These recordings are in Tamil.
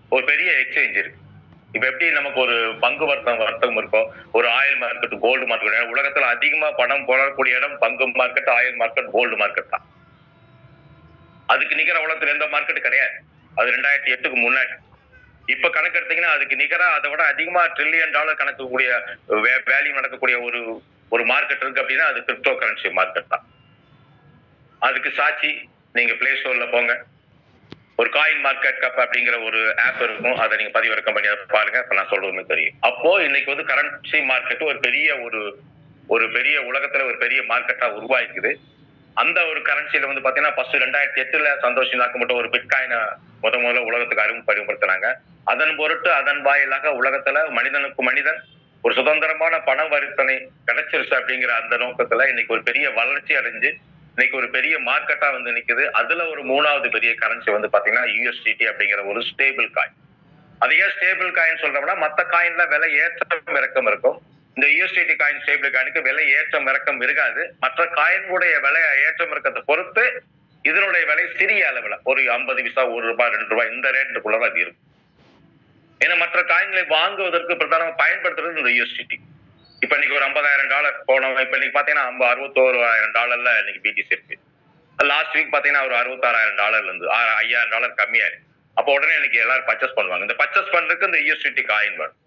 ஒரு பெரிய எக்ஸ்சேஞ்ச் இருக்கு இப்ப எப்படி நமக்கு ஒரு பங்கு வர்த்தகம் வர்த்தகம் இருக்கோ ஒரு ஆயில் மார்க்கெட் கோல்டு மார்க்கெட் உலகத்துல அதிகமா பணம் போடக்கூடிய இடம் பங்கு market oil market gold market தான் அதுக்கு நிகர உலகத்துல எந்த மார்க்கெட் கிடையாது அது ரெண்டாயிரத்தி எட்டுக்கு முன்னாடி இப்ப கணக்கு எடுத்தீங்கன்னா அதுக்கு நிகரா அதை விட அதிகமா ட்ரில்லியன் டாலர் கணக்கக்கூடிய வேல்யூ நடக்கக்கூடிய ஒரு ஒரு மார்க்கெட் இருக்கு அப்படின்னா அது கிரிப்டோ கரன்சி மார்க்கெட் தான் அதுக்கு சாட்சி நீங்க பிளே ஸ்டோர்ல போங்க ஒரு காயின் மார்க்கெட் கப் அப்படிங்கிற ஒரு ஆப் இருக்கும் அதை நீங்க பதிவிறக்கம் பண்ணி அதை பாருங்க இப்ப நான் சொல்றது தெரியும் அப்போ இன்னைக்கு வந்து கரன்சி மார்க்கெட் ஒரு பெரிய ஒரு ஒரு பெரிய உலகத்துல ஒரு பெரிய மார்க்கெட்டா உருவாயிருக்குது அந்த ஒரு கரன்சியில வந்து பாத்தீங்கன்னா ஃபர்ஸ்ட் ரெண்டாயிரத்தி எட்டுல சந்தோஷ் நாக்கு மட்டும் ஒரு பிட்காயினை முத முதல்ல உலகத்துக்கு அறிமுகப்படுத்தினாங்க அதன் பொருட்டு அதன் வாயிலாக உலகத்துல மனிதனுக்கு மனிதன் ஒரு சுதந்திரமான பண வரித்தனை கிடைச்சிருச்சு அப்படிங்கிற அந்த நோக்கத்துல இன்னைக்கு ஒரு பெரிய வளர்ச்சி அடைஞ்சு இன்னைக்கு ஒரு பெரிய மார்க்கெட்டா வந்து நிக்குது அதுல ஒரு மூணாவது பெரிய கரன்சி வந்து பாத்தீங்கன்னா யூஎஸ்டிடி அப்படிங்கிற ஒரு ஸ்டேபிள் காயின் அது ஏன் ஸ்டேபிள் காயின் சொல்றோம்னா மத்த காயின்ல விலை ஏற்றம் இறக்கம் இருக்கும் இந்த யூஎஸ்டிடி காயின் ஸ்டேபிள் காயினுக்கு விலை ஏற்றம் இறக்கம் இருக்காது மற்ற காயினுடைய விலை ஏற்றம் இறக்கத்தை பொறுத்து இதனுடைய விலை சிறிய அளவுல ஒரு ஐம்பது பைசா ஒரு ரூபாய் ரெண்டு ரூபாய் இந்த ரேட்டுக்குள்ள அது இருக்கும் ஏன்னா மற்ற காயின்களை வாங்குவதற்கு பிரதானமா பயன்படுத்துறது இந்த யூஎஸ்டிடி இப்ப இன்னைக்கு ஒரு ஐம்பதாயிரம் டாலர் போனோம் இப்ப இன்னைக்கு பாத்தீங்கன்னா ஐம்பது அறுபத்தோராயிரம் டாலர்ல இன்னைக்கு பிடிசி இருக்கு லாஸ்ட் வீக் பாத்தீங்கன்னா ஒரு அறுபத்தாறாயிரம் டாலர்ல இருந்து ஆ- ஐயாயிரம் டாலர் கம்மியா இருக்கு அப்போ உடனே இன்னைக்கு எல்லாரும் பர்ச்சேஸ் பண்ணுவாங்க இந்த பர்ச்சேஸ் பண்றதுக்கு இந்த யூஎஸ்டிடி காயின் வேணும்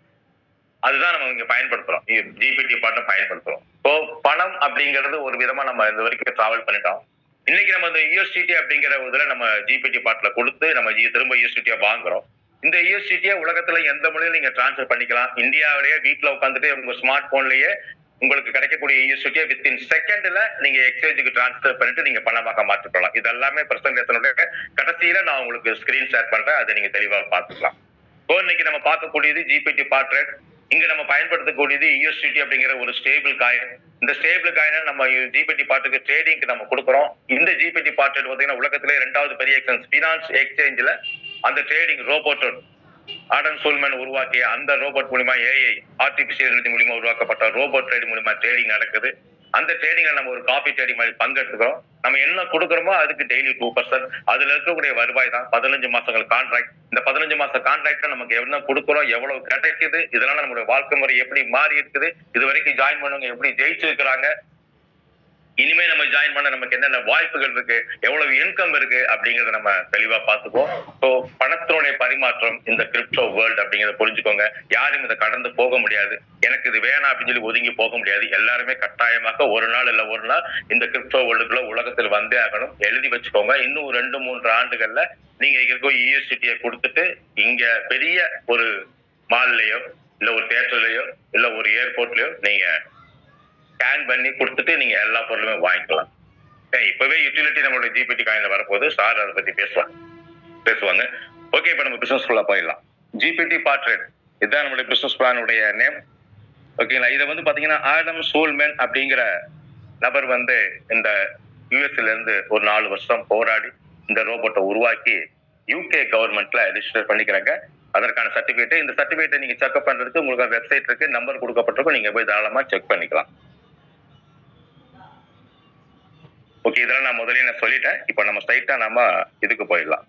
அதுதான் நம்ம இங்க பயன்படுத்துறோம் ஜிபிடி பாட்டும் பயன்படுத்துறோம் ஸோ பணம் அப்படிங்கிறது ஒரு விதமா நம்ம இந்த வரைக்கும் டிராவல் பண்ணிட்டோம் இன்னைக்கு நம்ம இந்த யூஎஸ்டிடி அப்படிங்கிற இதுல நம்ம ஜிபிடி பாட்ல கொடுத்து நம்ம ஜி திரும்ப யூஎஸ்டிடியா வாங்குறோம் இந்த யூஎஸ்டிடியை உலகத்துல எந்த மொழியிலும் நீங்க டிரான்ஸ்ஃபர் பண்ணிக்கலாம் இந்தியாவிலேயே வீட்ல உட்காந்துட்டு உங்க ஸ்மார்ட் போன்லயே உங்களுக்கு கிடைக்கக்கூடிய யூஎஸ்டிடியை வித்தின் செகண்ட்ல நீங்க எக்ஸ்சேஞ்சுக்கு டிரான்ஸ்ஃபர் பண்ணிட்டு நீங்க பணமாக மாற்றிக்கலாம் இது எல்லாமே பிரசங்கத்தினுடைய கடைசியில நான் உங்களுக்கு ஸ்கிரீன் ஷேர் பண்றேன் அதை நீங்க தெளிவா பார்த்துக்கலாம் இப்போ இன்னைக்கு நம்ம பார்க்கக்கூடியது ஜிபிடி பார்ட்ரேட் இங்க நம்ம பயன்படுத்தக்கூடியது யூஎஸ்டிடி அப்படிங்கிற ஒரு ஸ்டேபிள் காயின் இந்த ஸ்டேபிள் காயினை நம்ம ஜிபிடி பார்ட்டுக்கு ட்ரேடிங்க்கு நம்ம கொடுக்குறோம் இந்த ஜிபிடி பார்ட்ரேட் பார்த்தீங்கன்னா உலகத்திலே ரெண்டாவது பெரிய எக்ஸ்சேஞ்ச் ஃபினான்ஸ் எக்ஸ்சேஞ்சில் அந்த ட்ரேடிங் ரோபோட் ஆடன் சோல்மன் உருவாக்கிய அந்த ரோபோட் மூலியமா ஏஐ ஆர்டிபிஷியல் இன்டெலிஜென்ஸ் மூலியமா உருவாக்கப்பட்ட ரோபோட் ட்ரேடிங் மூலியமா ட்ரேடிங் நடக்குது அந்த ட்ரேடிங்ல நம்ம ஒரு காப்பி ட்ரேடிங் மாதிரி பங்கெடுத்துக்கிறோம் நம்ம என்ன கொடுக்குறோமோ அதுக்கு டெய்லி டூ பர்சன்ட் அதுல இருக்கக்கூடிய வருவாய் தான் பதினஞ்சு மாசங்கள் கான்ட்ராக்ட் இந்த பதினஞ்சு மாச கான்ட்ராக்ட்ல நமக்கு என்ன கொடுக்குறோம் எவ்வளவு கிடைக்குது இதனால நம்மளுடைய வாழ்க்கை முறை எப்படி மாறி இருக்குது இது வரைக்கும் ஜாயின் பண்ணவங்க எப்படி ஜெயிச்சிருக்கிறாங்க இனிமே நம்ம ஜாயின் பண்ண நமக்கு என்னென்ன வாய்ப்புகள் இருக்கு எவ்வளவு இன்கம் இருக்கு அப்படிங்கறத நம்ம தெளிவா பார்த்துக்குவோம் ஸோ பணத்தினுடைய பரிமாற்றம் இந்த கிரிப்டோ வேர்ல்டு அப்படிங்கறத புரிஞ்சுக்கோங்க யாரும் இதை கடந்து போக முடியாது எனக்கு இது வேணாம் அப்படின்னு சொல்லி ஒதுங்கி போக முடியாது எல்லாருமே கட்டாயமாக ஒரு நாள் இல்ல ஒரு நாள் இந்த கிரிப்டோ வேர்ல்டுக்குள்ள உலகத்தில் வந்தே ஆகணும் எழுதி வச்சுக்கோங்க இன்னும் ஒரு ரெண்டு மூன்று ஆண்டுகள்ல நீங்க இருக்க யூஎஸ்டிடியை கொடுத்துட்டு இங்க பெரிய ஒரு மால்லயோ இல்ல ஒரு தேட்டர்லயோ இல்ல ஒரு ஏர்போர்ட்லயோ நீங்க ஸ்கேன் பண்ணி கொடுத்துட்டு நீங்க எல்லா பொருளுமே வாங்கிக்கலாம் ஏய், இப்பவே யூட்டிலிட்டி நம்மளோட ஜிபிடி காயின்ல வரப்போகுது சார் அதை பத்தி பேசுவாங்க பேசுவாங்க ஓகே இப்ப நம்ம பிசினஸ் ஃபுல்லா போயிடலாம் ஜிபிடி பார்ட்ரேட் இதுதான் நம்மளுடைய பிசினஸ் பிளானுடைய நேம் ஓகேங்களா இதை வந்து பாத்தீங்கன்னா ஆடம் சோல்மேன் அப்படிங்கிற நபர் வந்து இந்த யூஎஸ்ல இருந்து ஒரு நாலு வருஷம் போராடி இந்த ரோபோட்டை உருவாக்கி யூகே கவர்மெண்ட்ல ரெஜிஸ்டர் பண்ணிக்கிறாங்க அதற்கான சர்டிபிகேட் இந்த சர்டிபிகேட்டை நீங்க செக்அப் பண்றதுக்கு உங்களுக்கு வெப்சைட் இருக்கு நம்பர் கொடுக்கப்பட்டிருக்கும் நீங்க போய் தாராளமா செக் பண்ணிக்கலாம் ஓகே இதெல்லாம் நான் முதல்ல நான் சொல்லிட்டேன் இப்போ நம்ம ஸ்ட்ரைட்டா நம்ம இதுக்கு போயிடலாம்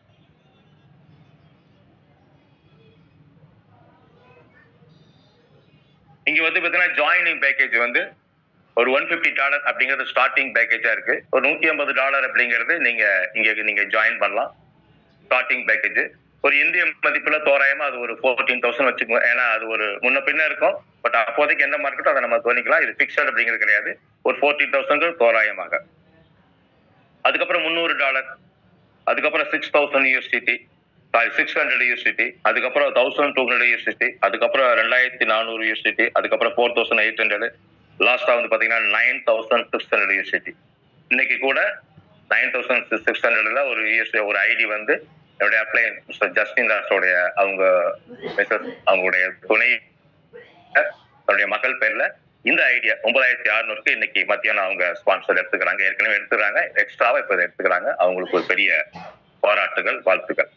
இங்க வந்து பாத்தீங்கன்னா ஜாயினிங் பேக்கேஜ் வந்து ஒரு ஒன் பிப்டி டாலர் அப்படிங்கிறது ஸ்டார்டிங் பேக்கேஜா இருக்கு ஒரு நூத்தி ஐம்பது டாலர் அப்படிங்கிறது நீங்க இங்க நீங்க ஜாயின் பண்ணலாம் ஸ்டார்டிங் பேக்கேஜ் ஒரு இந்திய மதிப்புல தோராயமா அது ஒரு ஃபோர்டீன் தௌசண்ட் வச்சுக்கோங்க ஏன்னா அது ஒரு முன்ன பின்ன இருக்கும் பட் அப்போதைக்கு என்ன மார்க்கெட்டோ அதை நம்ம தோணிக்கலாம் இது பிக்சட் அப்படிங்கிறது கிடையாது ஒரு ஃபோர்டீன் தௌசண்ட் தோராயமாக அதுக்கப்புறம் முந்நூறு டாலர் அதுக்கப்புறம் six thousand USDT sorry six hundred USDT அதுக்கப்புறம் தௌசண்ட் டூ ஹண்ட்ரட் யூஎஸ்டிடி அதுக்கப்புறம் ரெண்டாயிரத்தி நானூறு யூஎஸ்டிடி அதுக்கப்புறம் ஃபோர் தௌசண்ட் எயிட் ஹண்ட்ரட் லாஸ்டா வந்து பாத்தீங்கன்னா nine thousand six hundred USDT இன்னைக்கு கூட நைன் தௌசண்ட் சிக்ஸ் ஹண்ட்ரட்ல ஒரு யூஎஸ்டி ஒரு ஐடி வந்து என்னுடைய அப்ளை மிஸ்டர் ஜஸ்டின் தாஸோடைய அவங்க மிஸ்ஸஸ் அவங்களுடைய துணை தன்னுடைய மகள் பேர்ல இந்த ஐடியா ஒன்பதாயிரத்தி அறுநூறுக்கு இன்னைக்கு மத்தியானம் அவங்க ஸ்பான்சர் எடுத்துக்கிறாங்க ஏற்கனவே எடுத்துக்கிறாங்க எக்ஸ்ட்ராவா இப்ப இதை எடுத்துக்கிறாங்க அவங்களுக்கு ஒரு பெரிய பாராட்டுகள் வாழ்த்துக்கள்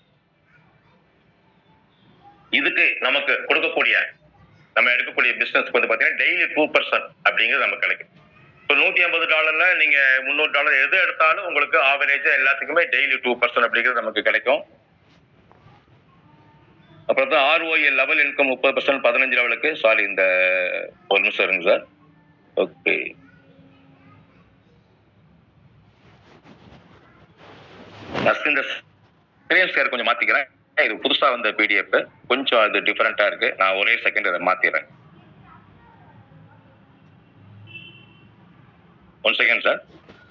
இதுக்கு நமக்கு கொடுக்கக்கூடிய நம்ம எடுக்கக்கூடிய பிசினஸ்க்கு வந்து பாத்தீங்கன்னா டெய்லி டூ பர்சன்ட் அப்படிங்கிறது நமக்கு கிடைக்கும் இப்போ நூத்தி ஐம்பது டாலர்ல நீங்க முந்நூறு டாலர் எது எடுத்தாலும் உங்களுக்கு ஆவரேஜா எல்லாத்துக்குமே டெய்லி டூ பர்சன்ட் அப்படிங்கிறது நமக்கு கிடைக்கும் அப்புறம் தான் ஆர்ஓஏ லெவல் இன்கம் முப்பது பர்சன்ட் பதினஞ்சு லெவலுக்கு சாரி இந்த ஒரு நிமிஷம் இருங்க சார் ஓகே ஃபர்ஸ்ட் இந்த ஸ்கிரீன் ஷேர் கொஞ்சம் மாத்திக்கிறேன் இது புதுசா வந்த பிடிஎஃப் கொஞ்சம் அது டிஃபரெண்டா இருக்கு நான் ஒரே செகண்ட் அதை மாத்திடுறேன் ஒன் செகண்ட் சார்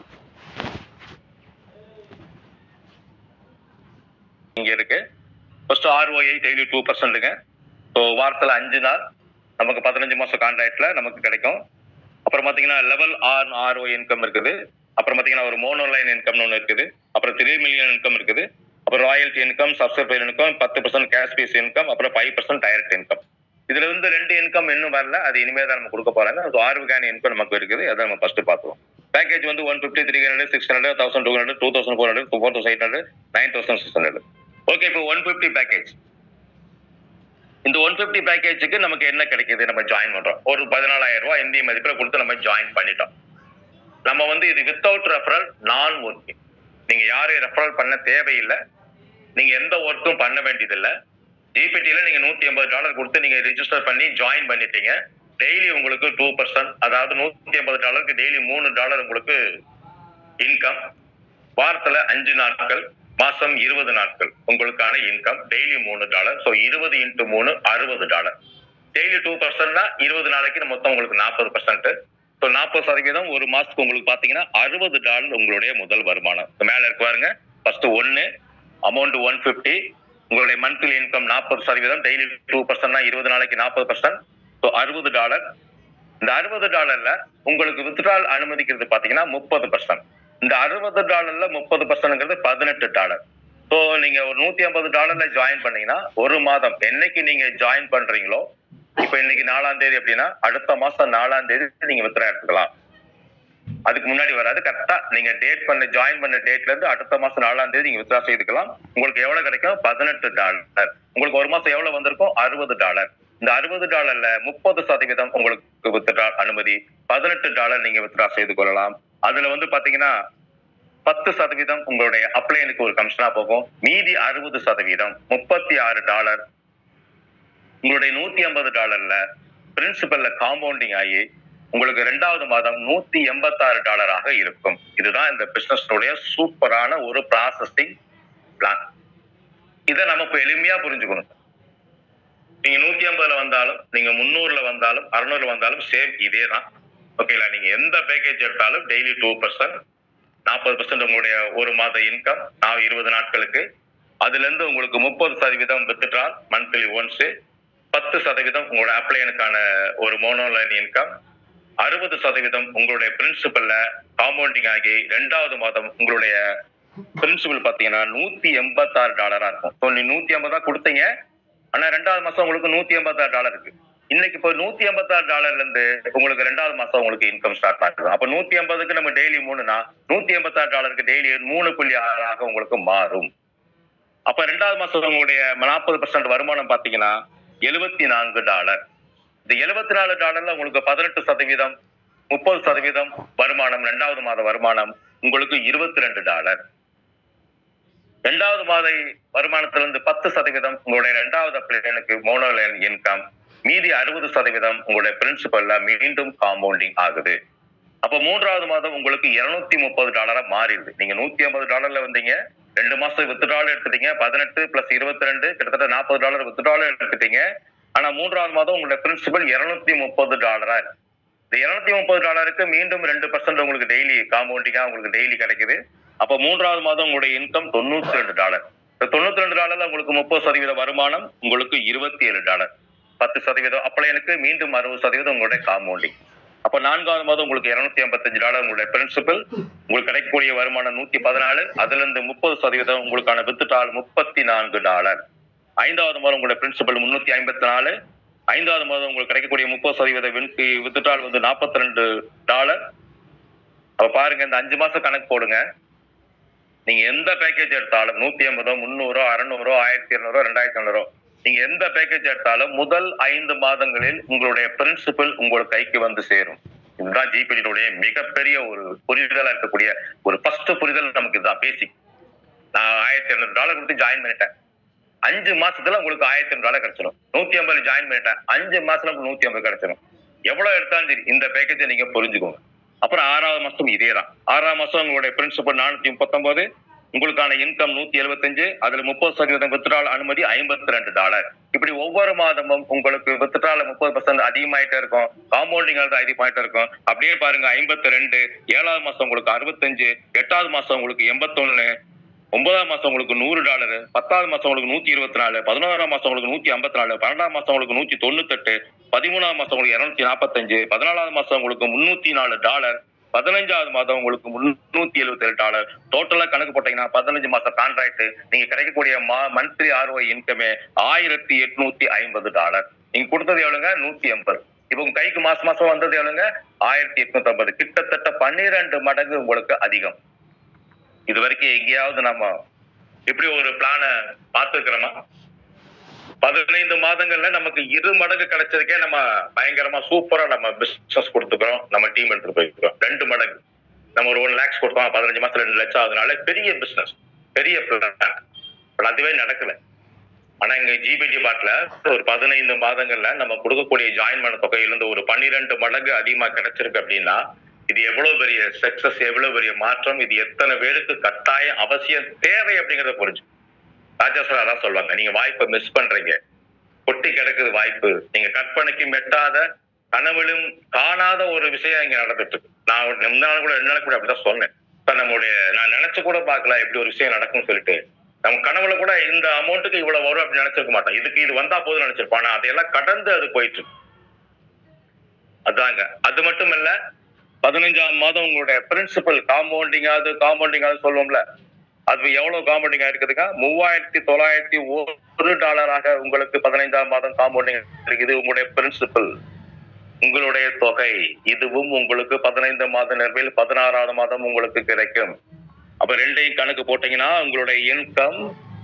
இங்க இருக்கு ஃபர்ஸ்ட் ஆர்ஓஐ டெய்லி டூ பர்சன்ட்டுங்க ஸோ வாரத்தில் அஞ்சு நாள் நமக்கு பதினஞ்சு மாசம் கான்ட்ராக்ட்ல நமக்கு கிடைக்கும் அப்புறம் பார்த்தீங்கன்னா லெவல் ஆர் ஆர்ஓ இன்கம் இருக்குது அப்புறம் பார்த்தீங்கன்னா ஒரு மோனோ லைன் இன்கம்னு ஒன்று இருக்குது அப்புறம் த்ரீ மில்லியன் இன்கம் இருக்குது அப்புறம் ராயல்டி இன்கம் சப்ஸ்கிரைபர் இன்கம் பத்து பர்சன்ட் கேஷ் பீஸ் இன்கம் அப்புறம் ஃபைவ் பர்சன்ட் டைரக்ட் இன்கம் இதுல வந்து ரெண்டு இன்கம் இன்னும் வரல அது இனிமே தான் நம்ம கொடுக்க போறாங்க ஸோ ஆர்கானிக் இன்கம் நமக்கு இருக்குது அதை நம்ம ஃபர்ஸ்ட் பார்த்துருவோம் பேக்கேஜ் வந்து one fifty three hundred six hundred thousand two hundred two thousand four hundred four thousand eight hundred nine thousand six hundred okay இப்போ ஒன் ஃபிஃப்டி பேக்கேஜ் இந்த ஒன் ஃபிஃப்டி பேக்கேஜுக்கு நமக்கு என்ன கிடைக்குது நம்ம ஜாயின் பண்றோம் ஒரு பதினாலாயிரம் ரூபாய் இந்திய மதிப்பில் கொடுத்து நம்ம ஜாயின் பண்ணிட்டோம் நம்ம வந்து இது வித்தவுட் ரெஃபரல் நான் ஒர்க்கிங் நீங்க யாரையும் ரெஃபரல் பண்ண தேவையில்லை நீங்க எந்த ஒர்க்கும் பண்ண வேண்டியதில்லை ஜிபிடியில் நீங்க நூத்தி எண்பது டாலர் கொடுத்து நீங்க ரிஜிஸ்டர் பண்ணி ஜாயின் பண்ணிட்டீங்க டெய்லி உங்களுக்கு டூ பர்சன்ட் அதாவது நூத்தி எண்பது டாலருக்கு டெய்லி மூணு டாலர் உங்களுக்கு இன்கம் வாரத்துல அஞ்சு நாட்கள் மாசம் இருபது நாட்கள் உங்களுக்கான இன்கம் டெய்லி மூணு டாலர் ஸோ இருபது இன்ட்டு மூணு அறுபது டாலர் டெய்லி டூ பர்சன்ட்னா இருபது நாளைக்கு மொத்தம் உங்களுக்கு நாற்பது பர்சன்ட் ஸோ நாற்பது சதவீதம் ஒரு மாசத்துக்கு உங்களுக்கு பாத்தீங்கன்னா அறுபது டாலர் உங்களுடைய முதல் வருமானம் இப்ப மேல இருக்கு பாருங்க ஃபர்ஸ்ட் ஒன்னு அமௌண்ட் ஒன் ஃபிஃப்டி உங்களுடைய மந்த்லி இன்கம் நாற்பது சதவீதம் டெய்லி டூ பர்சன்ட்னா இருபது நாளைக்கு நாற்பது பர்சன்ட் ஸோ அறுபது டாலர் இந்த அறுபது டாலர்ல உங்களுக்கு வித்ட்ரால் அனுமதிக்கிறது பாத்தீங்கன்னா முப்பது பர்சன்ட் இந்த அறுபது டாலர்ல முப்பது பர்சன்ட்ங்கிறது பதினெட்டு டாலர் ஸோ நீங்க ஒரு நூத்தி ஐம்பது டாலர்ல ஜாயின் பண்ணீங்கன்னா ஒரு மாதம் என்னைக்கு நீங்க ஜாயின் பண்றீங்களோ இப்ப இன்னைக்கு நாலாம் தேதி அப்படின்னா அடுத்த மாசம் நாலாம் தேதி நீங்க வித்ரா எடுத்துக்கலாம் அதுக்கு முன்னாடி வராது கரெக்டா நீங்க டேட் பண்ண ஜாயின் பண்ண டேட்ல இருந்து அடுத்த மாசம் நாலாம் தேதி நீங்க வித்ரா செய்துக்கலாம் உங்களுக்கு எவ்வளவு கிடைக்கும் பதினெட்டு டாலர் உங்களுக்கு ஒரு மாசம் எவ்வளவு வந்திருக்கும் அறுபது டாலர் இந்த அறுபது டாலர்ல முப்பது சதவீதம் உங்களுக்கு வித்ரா அனுமதி பதினெட்டு டாலர் நீங்க வித்ரா செய்து கொள்ளலாம் அதுல வந்து பாத்தீங்கன்னா பத்து சதவீதம் உங்களுடைய அப்ளைனுக்கு ஒரு கமிஷனா போகும் மீதி அறுபது சதவீதம் முப்பத்தி ஆறு டாலர் உங்களுடைய நூத்தி ஐம்பது டாலர்ல பிரின்சிபல்ல காம்பவுண்டிங் ஆகி உங்களுக்கு ரெண்டாவது மாதம் நூத்தி எண்பத்தாறு டாலராக இருக்கும் இதுதான் இந்த பிசினஸ்னுடைய சூப்பரான ஒரு ப்ராசஸிங் பிளான் இதை நம்ம இப்ப எளிமையா புரிஞ்சுக்கணும் நீங்க நூத்தி ஐம்பதுல வந்தாலும் நீங்க முந்நூறுல வந்தாலும் அறுநூறுல வந்தாலும் சேம் இதே தான் ஓகேங்களா நீங்க எந்த பேக்கேஜ் எடுத்தாலும் டெய்லி டூ பர்சன்ட் நாற்பது பர்சன்ட் உங்களுடைய ஒரு மாத இன்கம் நான் இருபது நாட்களுக்கு அதுல இருந்து உங்களுக்கு முப்பது சதவீதம் வித்துட்ரால் மந்த்லி ஒன்ஸ் பத்து சதவீதம் உங்களோட அப்ளைனுக்கான ஒரு மோனோலைன் இன்கம் அறுபது சதவீதம் உங்களுடைய பிரின்சிபல்ல காம்பவுண்டிங் ஆகி ரெண்டாவது மாதம் உங்களுடைய பிரின்சிபல் பாத்தீங்கன்னா நூத்தி எண்பத்தாறு டாலரா இருக்கும் ஸோ நீ நூத்தி ஐம்பதா கொடுத்தீங்க ஆனா ரெண்டாவது மாசம் உங்களுக்கு நூத்தி எண்பத்தாறு டாலர் இருக்கு இன்னைக்கு இப்போ நூத்தி எண்பத்தாறு டாலர்ல இருந்து உங்களுக்கு ரெண்டாவது மாசம் உங்களுக்கு இன்கம் ஸ்டார்ட் ஆகுது அப்ப நூத்தி எண்பதுக்கு நம்ம டெய்லி மூணுனா நூத்தி எண்பத்தாறு டாலருக்கு டெய்லி மூணு புள்ளி ஆறாக உங்களுக்கு மாறும் அப்ப ரெண்டாவது மாசம் உங்களுடைய நாற்பது பர்சன்ட் வருமானம் பாத்தீங்கன்னா எழுபத்தி நான்கு டாலர் இந்த எழுபத்தி நாலு டாலர்ல உங்களுக்கு பதினெட்டு சதவீதம் முப்பது சதவீதம் வருமானம் ரெண்டாவது மாத வருமானம் உங்களுக்கு இருபத்தி ரெண்டு டாலர் ரெண்டாவது மாத வருமானத்திலிருந்து பத்து சதவீதம் உங்களுடைய ரெண்டாவது பிளேனுக்கு மோனோலைன் இன்கம் மீதி அறுபது சதவீதம் உங்களுடைய பிரின்சிபல்ல மீண்டும் காம்பவுண்டிங் ஆகுது அப்ப மூன்றாவது மாதம் உங்களுக்கு இருநூத்தி முப்பது டாலரா மாறிடுது நீங்க நூத்தி ஐம்பது டாலர்ல வந்தீங்க ரெண்டு மாசம் வித்து டாலர் எடுத்துட்டீங்க பதினெட்டு பிளஸ் இருபத்தி ரெண்டு கிட்டத்தட்ட நாற்பது டாலர் வித்து டாலர் எடுத்துட்டீங்க ஆனா மூன்றாவது மாதம் உங்களுடைய பிரின்சிபல் இருநூத்தி முப்பது டாலரா இருக்கு இந்த இருநூத்தி முப்பது டாலருக்கு மீண்டும் ரெண்டு பர்சன்ட் உங்களுக்கு டெய்லி காம்பவுண்டிங்கா உங்களுக்கு டெய்லி கிடைக்குது அப்ப மூன்றாவது மாதம் உங்களுடைய இன்கம் தொண்ணூத்தி ரெண்டு டாலர் இந்த தொண்ணூத்தி ரெண்டு டாலர்ல உங்களுக்கு முப்பது சதவீத வருமானம் உங்களுக்கு இருபத்தி ஏழு டாலர் பத்து சதவீதம் அப்ளைனுக்கு மீண்டும் அறுபது சதவீதம் உங்களுடைய காம்பவுண்டிங் அப்ப நான்காவது மாதம் உங்களுக்கு இருநூத்தி ஐம்பத்தஞ்சு டாலர் உங்களுடைய பிரின்சிபல் உங்களுக்கு கிடைக்கக்கூடிய வருமானம் நூத்தி பதினாலு அதுல இருந்து முப்பது சதவீதம் உங்களுக்கான வித்துட்டால் முப்பத்தி நான்கு டாலர் ஐந்தாவது மாதம் உங்களுடைய பிரின்சிபல் முன்னூத்தி ஐம்பத்தி நாலு ஐந்தாவது மாதம் உங்களுக்கு கிடைக்கக்கூடிய முப்பது சதவீத வித்துட்டால் வந்து நாற்பத்தி ரெண்டு டாலர் அப்ப பாருங்க இந்த அஞ்சு மாசம் கணக்கு போடுங்க நீங்க எந்த பேக்கேஜ் எடுத்தாலும் நூத்தி ஐம்பதோ முந்நூறோ அறுநூறோ ஆயிரத்தி இருநூறோ ரெண்டாயிரத்தி ஐநூறோ நீங்க எந்த பேக்கேஜ் எடுத்தாலும் முதல் ஐந்து மாதங்களில் உங்களுடைய பிரின்சிபல் உங்கள் கைக்கு வந்து சேரும் இதுதான் ஜிபிடியுடைய மிகப்பெரிய ஒரு புரிதலா இருக்கக்கூடிய ஒரு ஃபர்ஸ்ட் புரிதல் நமக்கு இதுதான் பேசிக் நான் ஆயிரத்தி இருநூறு டாலர் கொடுத்து ஜாயின் பண்ணிட்டேன் அஞ்சு மாசத்துல உங்களுக்கு ஆயிரத்தி ஐநூறு டாலர் கிடைச்சிடும் நூத்தி ஐம்பது ஜாயின் பண்ணிட்டேன் அஞ்சு மாசத்துல உங்களுக்கு நூத்தி ஐம்பது கிடைச்சிடும் எவ்வளவு எடுத்தாலும் சரி இந்த பேக்கேஜை நீங்க புரிஞ்சுக்கோங்க அப்புறம் ஆறாவது மாசம் இதே தான் ஆறாம் மாசம் உங்களுடைய பிரின்சிபல் நானூத்தி முப்பத்தொன்பது உங்களுக்கான இன்கம் நூத்தி எழுபத்தஞ்சு அதுல முப்பது சதவீதம் வித்ட்ரால் அனுமதி ஐம்பத்தி ரெண்டு டாலர் இப்படி ஒவ்வொரு மாதமும் உங்களுக்கு வித்ட்ரால முப்பது பர்சன்ட் அதிகமாயிட்டே இருக்கும் காம்பவுண்டிங் அதிகமாயிட்டே இருக்கும் அப்படியே பாருங்க ஐம்பத்தி ரெண்டு ஏழாவது மாசம் உங்களுக்கு அறுபத்தஞ்சு எட்டாவது மாசம் உங்களுக்கு எண்பத்தொன்னு ஒன்பதாம் மாசம் உங்களுக்கு நூறு டாலர் பத்தாவது மாசம் உங்களுக்கு நூத்தி இருபத்தி நாலு பதினோராம் மாசம் உங்களுக்கு நூத்தி ஐம்பத்தி நாலு பன்னெண்டாம் மாசம் உங்களுக்கு நூத்தி தொண்ணூத்தெட்டு பதிமூணாம் மாசம் உங்களுக்கு இருநூத்தி நாற்பத்தஞ்சு பதினாலாவது மாசம் உங்களுக்கு முன்னூத்தி நாலு டாலர் பதினஞ்சாவது மாதம் உங்களுக்கு முன்னூத்தி எழுபத்தி ஏழு டாலர் டோட்டலா கணக்கு போட்டீங்கன்னா பதினஞ்சு மாசம் கான்ட்ராக்ட் நீங்க கிடைக்கக்கூடிய மந்த்லி ஆர்ஓஐ இன்கமே ஆயிரத்தி எட்நூத்தி ஐம்பது டாலர் நீங்க கொடுத்தது எவ்வளவுங்க நூத்தி எண்பது இப்போ உங்க கைக்கு மாசம் மாசம் வந்தது எவ்வளவுங்க ஆயிரத்தி எட்நூத்தி ஐம்பது கிட்டத்தட்ட பன்னிரெண்டு மடங்கு உங்களுக்கு அதிகம் இது வரைக்கும் எங்கேயாவது நம்ம இப்படி ஒரு பிளான பார்த்துருக்கிறோமா பதினைந்து மாதங்கள்ல நமக்கு இரு மடங்கு கிடைச்சதுக்கே நம்ம பயங்கரமா சூப்பரா நம்ம பிசினஸ் கொடுத்துக்கிறோம் நம்ம டீம் எடுத்துட்டு போயிருக்கிறோம் ரெண்டு மடங்கு நம்ம ஒரு ஒன் லேக்ஸ் கொடுத்தோம் பதினஞ்சு மாசம் ரெண்டு லட்சம் அதனால பெரிய பிசினஸ் பெரிய பிளான் பட் அதுவே நடக்கல ஆனா எங்க ஜிபிடி பாட்ல ஒரு பதினைந்து மாதங்கள்ல நம்ம கொடுக்கக்கூடிய ஜாயின் பண்ண தொகையிலிருந்து ஒரு பன்னிரெண்டு மடங்கு அதிகமா கிடைச்சிருக்கு அப்படின்னா இது எவ்வளவு பெரிய சக்சஸ் எவ்வளவு பெரிய மாற்றம் இது எத்தனை பேருக்கு கட்டாயம் அவசியம் தேவை அப்படிங்கறத புரிஞ்சு ராஜா சார் அதான் சொல்லுவாங்க நீங்க வாய்ப்பை மிஸ் பண்றீங்க கொட்டி கிடக்குது வாய்ப்பு நீங்க கற்பனைக்கு மெட்டாத கனவிலும் காணாத ஒரு விஷயம் இங்க நடந்துட்டு இருக்கு நான் முந்த நாள் கூட ரெண்டு நாள் கூட அப்படிதான் சொன்னேன் சார் நம்மளுடைய நான் நினைச்சு கூட பார்க்கல இப்படி ஒரு விஷயம் நடக்கும்னு சொல்லிட்டு நம்ம கனவுல கூட இந்த அமௌண்ட்டுக்கு இவ்வளவு வரும் அப்படின்னு நினைச்சிருக்க மாட்டோம் இதுக்கு இது வந்தா போதும் நினைச்சிருப்போம் ஆனா அதையெல்லாம் கடந்து அது போயிட்டு இருக்கு அதாங்க அது மட்டும் இல்ல பதினஞ்சாம் மாதம் உங்களுடைய பிரின்சிபல் காம்பவுண்டிங்காவது காம்பவுண்டிங்காவது சொல்லுவோம்ல அது எவ்வளவு காம்பவுண்டிங் இருக்குதுங்க மூவாயிரத்தி தொள்ளாயிரத்தி ஒரு டாலராக உங்களுக்கு பதினைந்தாம் மாதம் காம்பவுண்டிங் இருக்குது உங்களுடைய பிரின்சிபல் உங்களுடைய தொகை இதுவும் உங்களுக்கு பதினைந்து மாத நிர்வில் பதினாறாவது மாதம் உங்களுக்கு கிடைக்கும் அப்ப ரெண்டையும் கணக்கு போட்டீங்கன்னா உங்களுடைய இன்கம்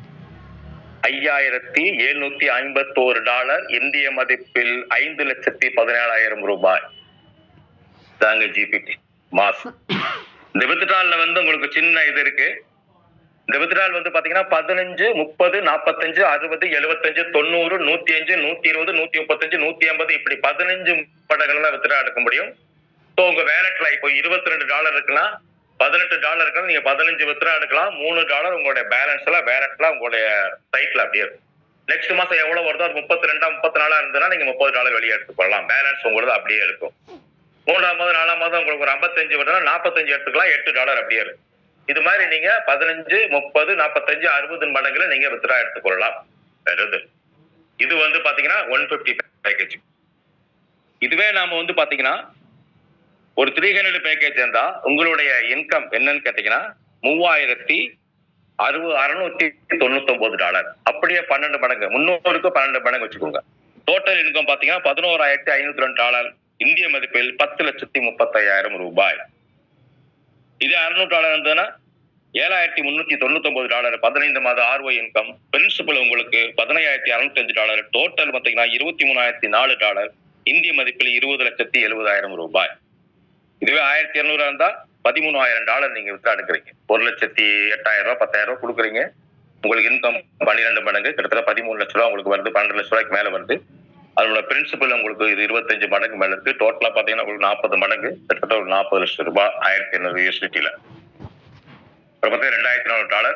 ஐயாயிரத்தி எழுநூத்தி ஐம்பத்தோரு டாலர் இந்திய மதிப்பில் ஐந்து லட்சத்தி பதினேழாயிரம் ரூபாய் தாங்க ஜிபிடி மாசம் இந்த வித்ட்ரால்ல வந்து உங்களுக்கு சின்ன இது இருக்கு இந்த வித்ட்ரால் வந்து பாத்தீங்கன்னா பதினஞ்சு முப்பது நாற்பத்தஞ்சு அறுபது எழுபத்தஞ்சு தொண்ணூறு நூத்தி அஞ்சு நூத்தி இருபது நூத்தி முப்பத்தஞ்சு நூத்தி ஐம்பது இப்படி பதினஞ்சு படங்கள்ல வித்ட்ரா எடுக்க முடியும் ஸோ உங்க வேலட்ல இப்போ இருபத்தி ரெண்டு டாலர் இருக்கலாம் பதினெட்டு டாலர் இருக்கலாம் நீங்க பதினஞ்சு வித்ரா எடுக்கலாம் மூணு டாலர் உங்களுடைய பேலன்ஸ்ல வேலட்ல உங்களுடைய சைட்ல அப்படியே இருக்கும் நெக்ஸ்ட் மாசம் எவ்வளவு வருதோ அது முப்பத்தி ரெண்டா முப்பத்தி நாலா இருந்ததுன்னா நீங்க முப்பது டாலர் வெளியே எடுத்துக்கொள்ளலாம் பேலன்ஸ் உங்களுக்கு அப்படியே இருக்கும் மூணாம் மாதம் நாலாம் மாதம் உங்களுக்கு ஒரு ஐம்பத்தஞ்சு வருதுன்னா நாற்பத்தஞ்சு எடுத்துக்கலாம் எட்டு டாலர் அப்படியே இருக்கும் இது மாதிரி நீங்க பதினஞ்சு முப்பது நாற்பத்தஞ்சு அறுபது மடங்குல நீங்க வித்ரா எடுத்துக்கொள்ளலாம் வருது இது வந்து பாத்தீங்கன்னா ஒன் பிப்டி பேக்கேஜ் இதுவே நாம வந்து பாத்தீங்கன்னா ஒரு த்ரீ ஹண்ட்ரட் பேக்கேஜ் இருந்தா உங்களுடைய இன்கம் என்னன்னு கேட்டீங்கன்னா மூவாயிரத்தி அறுபது அறுநூத்தி தொண்ணூத்தி ஒன்பது டாலர் அப்படியே பன்னெண்டு மடங்கு முன்னூறுக்கு பன்னெண்டு மடங்கு வச்சுக்கோங்க டோட்டல் இன்கம் பாத்தீங்கன்னா பதினோராயிரத்தி ஐநூத்தி ரெண்டு டாலர் இந்திய மதிப்பில் பத்து லட்சத்தி முப்பத்தையாயிரம் ரூபாய் இதே அறுநூறு டாலர் இருந்ததுன்னா ஏழாயிரத்தி முன்னூத்தி தொண்ணூத்தி ஒன்பது டாலர் பதினைந்து மாத ஆர்ஓ இன்கம் பிரின்சிபல் உங்களுக்கு பதினையாயிரத்தி அறுநூத்தி அஞ்சு டாலர் டோட்டல் பாத்தீங்கன்னா இருபத்தி மூணாயிரத்தி நாலு டாலர் இந்திய மதிப்பில் இருபது லட்சத்தி எழுபதாயிரம் ரூபாய் இதுவே ஆயிரத்தி இருநூறு இருந்தா பதிமூணாயிரம் டாலர் நீங்க வித்ரா எடுக்கிறீங்க ஒரு லட்சத்தி எட்டாயிரம் ரூபாய் பத்தாயிரம் ரூபாய் கொடுக்குறீங்க உங்களுக்கு இன்கம் பன்னிரெண்டு மடங்கு கிட்டத்தட்ட பதிமூணு லட்ச ரூபா உங்களுக்கு வருது பன்னெண்டு லட்ச ரூபாய்க்கு மேல வருது அதோட பிரின்சிபல் உங்களுக்கு இது இருபத்தஞ்சு மடங்கு மேல இருக்கு டோட்டலா பாத்தீங்கன்னா உங்களுக்கு நாற்பது மடங்கு கிட்டத்தட்ட ஒரு நாற்பது லட்சம் ரூபாய் ஆயிரத்தி ஐநூறு யூஎஸ்டில அப்புறம் பார்த்தீங்கன்னா ரெண்டாயிரத்தி நானூறு டாலர்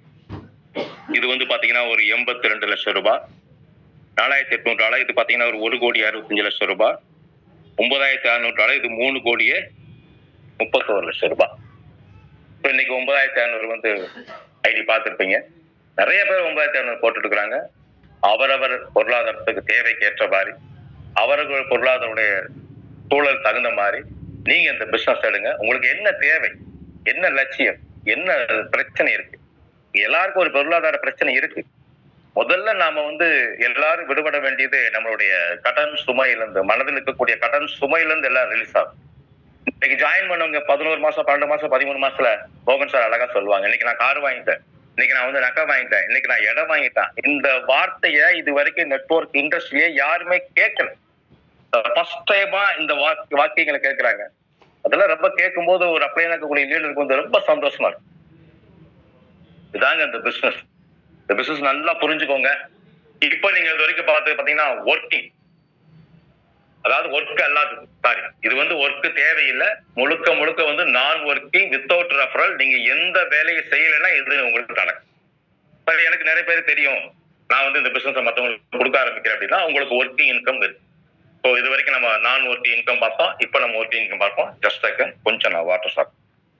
இது வந்து பாத்தீங்கன்னா ஒரு எண்பத்தி ரெண்டு லட்சம் ரூபாய் நாலாயிரத்தி எட்நூறு டாலர் இது பாத்தீங்கன்னா ஒரு ஒரு கோடி அறுபத்தஞ்சு லட்சம் ரூபாய் ஒன்பதாயிரத்தி அறுநூறு டாலர் இது மூணு கோடியே முப்பத்தோரு லட்சம் ரூபாய் இப்போ இன்னைக்கு ஒன்பதாயிரத்தி அறுநூறு வந்து ஐடி பார்த்துருப்பீங்க நிறைய பேர் ஒன்பதாயிரத்தி அறுநூறு போட்டுட்டு இருக்கிறாங்க அவரவர் பொருளாதாரத்துக்கு தேவைக்கு ஏற்ற மாதிரி அவர்கள் பொருளாதாரத்துடைய சூழல் தகுந்த மாதிரி நீங்க இந்த பிசினஸ் எடுங்க உங்களுக்கு என்ன தேவை என்ன லட்சியம் என்ன பிரச்சனை இருக்கு எல்லாருக்கும் ஒரு பொருளாதார பிரச்சனை இருக்கு முதல்ல நாம வந்து எல்லாரும் விடுபட வேண்டியது நம்மளுடைய கடன் சுமையிலிருந்து மனதில் இருக்கக்கூடிய கடன் சுமையிலிருந்து எல்லாம் ரிலீஸ் ஆகும் இன்னைக்கு ஜாயின் பண்ணவங்க பதினோரு மாசம் பன்னெண்டு மாசம் பதிமூணு மாசத்துல மோகன் சார் அழகா சொல்லுவாங்க இன்னைக்கு நான் கார் வாங்கிட்டேன் இன்னைக்கு நான் வந்து நகை வாங்கிட்டேன் இன்னைக்கு நான் இடம் வாங்கிட்டேன் இந்த வார்த்தைய இது வரைக்கும் நெட்வொர்க் இண்டஸ்ட்ரியே யாருமே கேட்கல ஃபர்ஸ்ட் டைமா இந்த வாக்கு வாக்கியங்களை கேட்கறாங்க அதெல்லாம் ரொம்ப கேட்கும்போது ஒரு அப்படியே இருக்கக்கூடிய லீடருக்கு வந்து ரொம்ப சந்தோஷமா இருக்கு இதாங்க இந்த பிசினஸ் இந்த பிசினஸ் நல்லா புரிஞ்சுக்கோங்க இப்ப நீங்க இது வரைக்கும் பார்த்து பாத்தீங்கன்னா ஒர்க்கிங் அதாவது ஒர்க் அல்லாது சாரி இது வந்து ஒர்க் தேவையில்லை முழுக்க முழுக்க வந்து நான் ஒர்க்கிங் வித்தவுட் ரெஃபரல் நீங்க எந்த வேலையை செய்யலைன்னா இது உங்களுக்கு நடக்கும் சரி எனக்கு நிறைய பேர் தெரியும் நான் வந்து இந்த பிசினஸ் மத்தவங்களுக்கு கொடுக்க ஆரம்பிக்கிறேன் அப்படின்னா உங்களுக்கு ஒர்க்கிங் இன்கம் இருக்கு ஸோ இது வரைக்கும் நம்ம நான் ஒர்க்கிங் இன்கம் பார்த்தோம் இப்போ நம்ம ஒர்க்கிங் இன்கம் பார்ப்போம் ஜஸ்ட் செகண்ட் கொஞ்சம் நான் வாட்டர் சாப்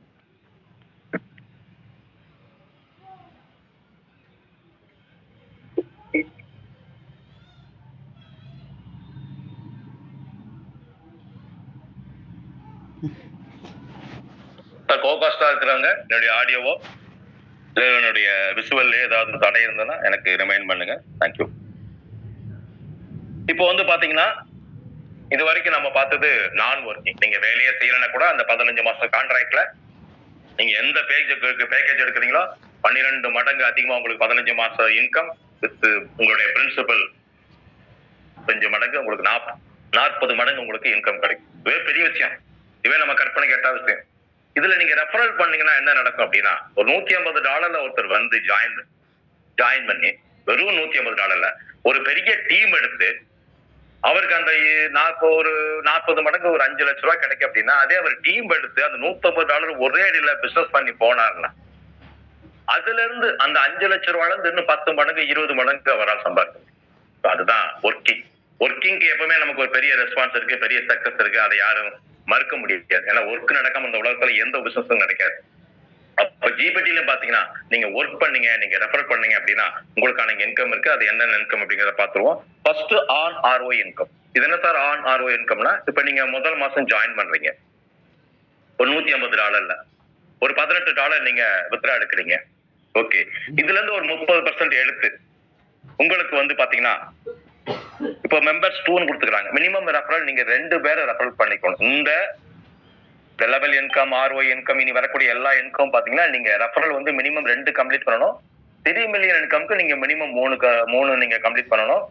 சார் கோகாஸ்டா இருக்கிறவங்க என்னுடைய ஆடியோவோ இல்லை என்னுடைய விசுவல்லே ஏதாவது தடை இருந்ததுன்னா எனக்கு ரிமைண்ட் பண்ணுங்க தேங்க்யூ இப்போ வந்து பாத்தீங்கன்னா இது வரைக்கும் நம்ம பார்த்தது நான் ஒர்க்கிங் நீங்க வேலையே செய்யலைன்னா கூட அந்த பதினஞ்சு மாசம் கான்ட்ராக்ட்ல நீங்க எந்த பேஜ் பேக்கேஜ் எடுக்கிறீங்களோ பன்னிரெண்டு மடங்கு அதிகமா உங்களுக்கு பதினஞ்சு மாசம் இன்கம் வித் உங்களுடைய பிரின்சிபல் அஞ்சு மடங்கு உங்களுக்கு நாப் நாற்பது மடங்கு உங்களுக்கு இன்கம் கிடைக்கும் இதுவே பெரிய விஷயம் இதுவே நம்ம கற்பனைக்கு எட்டாத விஷயம் இதுல நீங்க ரெஃபரல் பண்ணீங்கன்னா என்ன நடக்கும் அப்படின்னா ஒரு நூத்தி ஐம்பது டாலர்ல ஒருத்தர் வந்து ஜாயின் ஜாயின் பண்ணி வெறும் நூத்தி ஐம்பது டாலர்ல ஒரு பெரிய டீம் எடுத்து அவருக்கு அந்த நாற்பது ஒரு நாற்பது மடங்கு ஒரு அஞ்சு லட்ச ரூபாய் கிடைக்கும் அப்படின்னா அதே அவர் டீம் எடுத்து அந்த நூத்தம்பது டாலர் ஒரே அடியில பிசினஸ் பண்ணி போனார்னா அதுல இருந்து அந்த அஞ்சு லட்ச ரூபாயில இருந்து இன்னும் பத்து மடங்கு இருபது மடங்கு அவரால் சம்பாதிக்க முடியும். So அதுதான் ஒர்க்கிங் ஒர்க்கிங்க்கு எப்பவுமே நமக்கு ஒரு பெரிய ரெஸ்பான்ஸ் இருக்கு பெரிய சக்சஸ் இருக்கு அதை யாரும் மறுக்க முடியாது ஏன்னா ஒர்க் நடக்காம இந்த உலகத்துல எந்த பிசினஸும் நடக்காது அப்ப ஜிபிடில பாத்தீங்கன்னா நீங்க ஒர்க் பண்ணீங்க நீங்க ரெஃபர் பண்ணீங்க அப்படின்னா உங்களுக்கான இன்கம் இருக்கு அது என்னென்ன இன்கம் அப்படிங்கறத பாத்துருவோம் ஃபர்ஸ்ட் ஆன் ஆர்ஓ இன்கம் இது என்ன சார் ஆன் ஆர்ஓ இன்கம்னா இப்ப நீங்க முதல் மாசம் ஜாயின் பண்றீங்க ஒரு நூத்தி ஐம்பது டாலர்ல ஒரு பதினெட்டு டாலர் நீங்க வித்ரா எடுக்கிறீங்க ஓகே இதுல இருந்து ஒரு முப்பது பர்சன்ட் எடுத்து உங்களுக்கு வந்து பாத்தீங்கன்னா இப்போ மெம்பர்ஸ் டூன்னு கொடுத்துக்கிறாங்க மினிமம் ரெஃபரல் நீங்க ரெண்டு பேரை ரெஃபரல் பண்ணிக்கணும் இந்த லெவல் இன்கம் ஆர்ஓ இன்கம் இனி வரக்கூடிய எல்லா இன்கம் பாத்தீங்கன்னா நீங்க ரெஃபரல் வந்து மினிமம் ரெண்டு கம்ப்ளீட் பண்ணணும் த்ரீ மில்லியன் இன்கம்க்கு நீங்க மினிமம் மூணு க- மூணு நீங்க கம்ப்ளீட் பண்ணணும்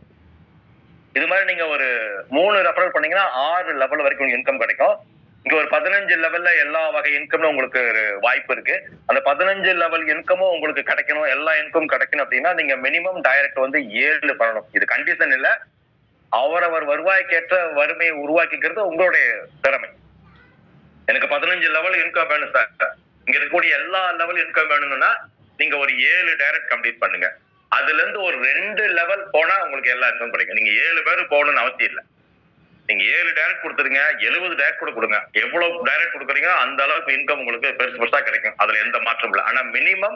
இது மாதிரி நீங்க ஒரு மூணு ரெஃபரல் பண்ணீங்கன்னா ஆறு லெவல் வரைக்கும் இன்கம் கிடைக்கும் இங்க ஒரு பதினஞ்சு லெவல்ல எல்லா வகை இன்கம்ல உங்களுக்கு ஒரு வாய்ப்பு இருக்கு அந்த பதினஞ்சு லெவல் இன்கமும் உங்களுக்கு கிடைக்கணும் எல்லா இன்கம் கிடைக்கணும் அப்படின்னா நீங்க மினிமம் டைரக்ட் வந்து ஏழு பண்ணணும் இது கண்டிஷன் இல்ல அவரவர் வருவாய்க்கேற்ற வறுமையை உருவாக்கிக்கிறது உங்களுடைய திறமை எனக்கு பதினஞ்சு லெவல் இன்கம் வேணும் சார் இங்க இருக்கக்கூடிய எல்லா லெவல் இன்கம் வேணும்னா நீங்க ஒரு ஏழு டைரக்ட் கம்ப்ளீட் பண்ணுங்க அதுல இருந்து ஒரு ரெண்டு லெவல் போனா உங்களுக்கு எல்லா இன்கம் கிடைக்கும் நீங்க ஏழு பேர் போகணும்னு அவசியம் இல்லை நீங்க ஏழு டைரக்ட் கொடுத்துருங்க எழுபது டைரக்ட் கூட கொடுங்க எவ்வளவு டைரக்ட் கொடுக்குறீங்க அந்த அளவுக்கு இன்கம் உங்களுக்கு பெருசு பெருசா கிடைக்கும் அதுல எந்த மாற்றம் இல்லை ஆனா மினிமம்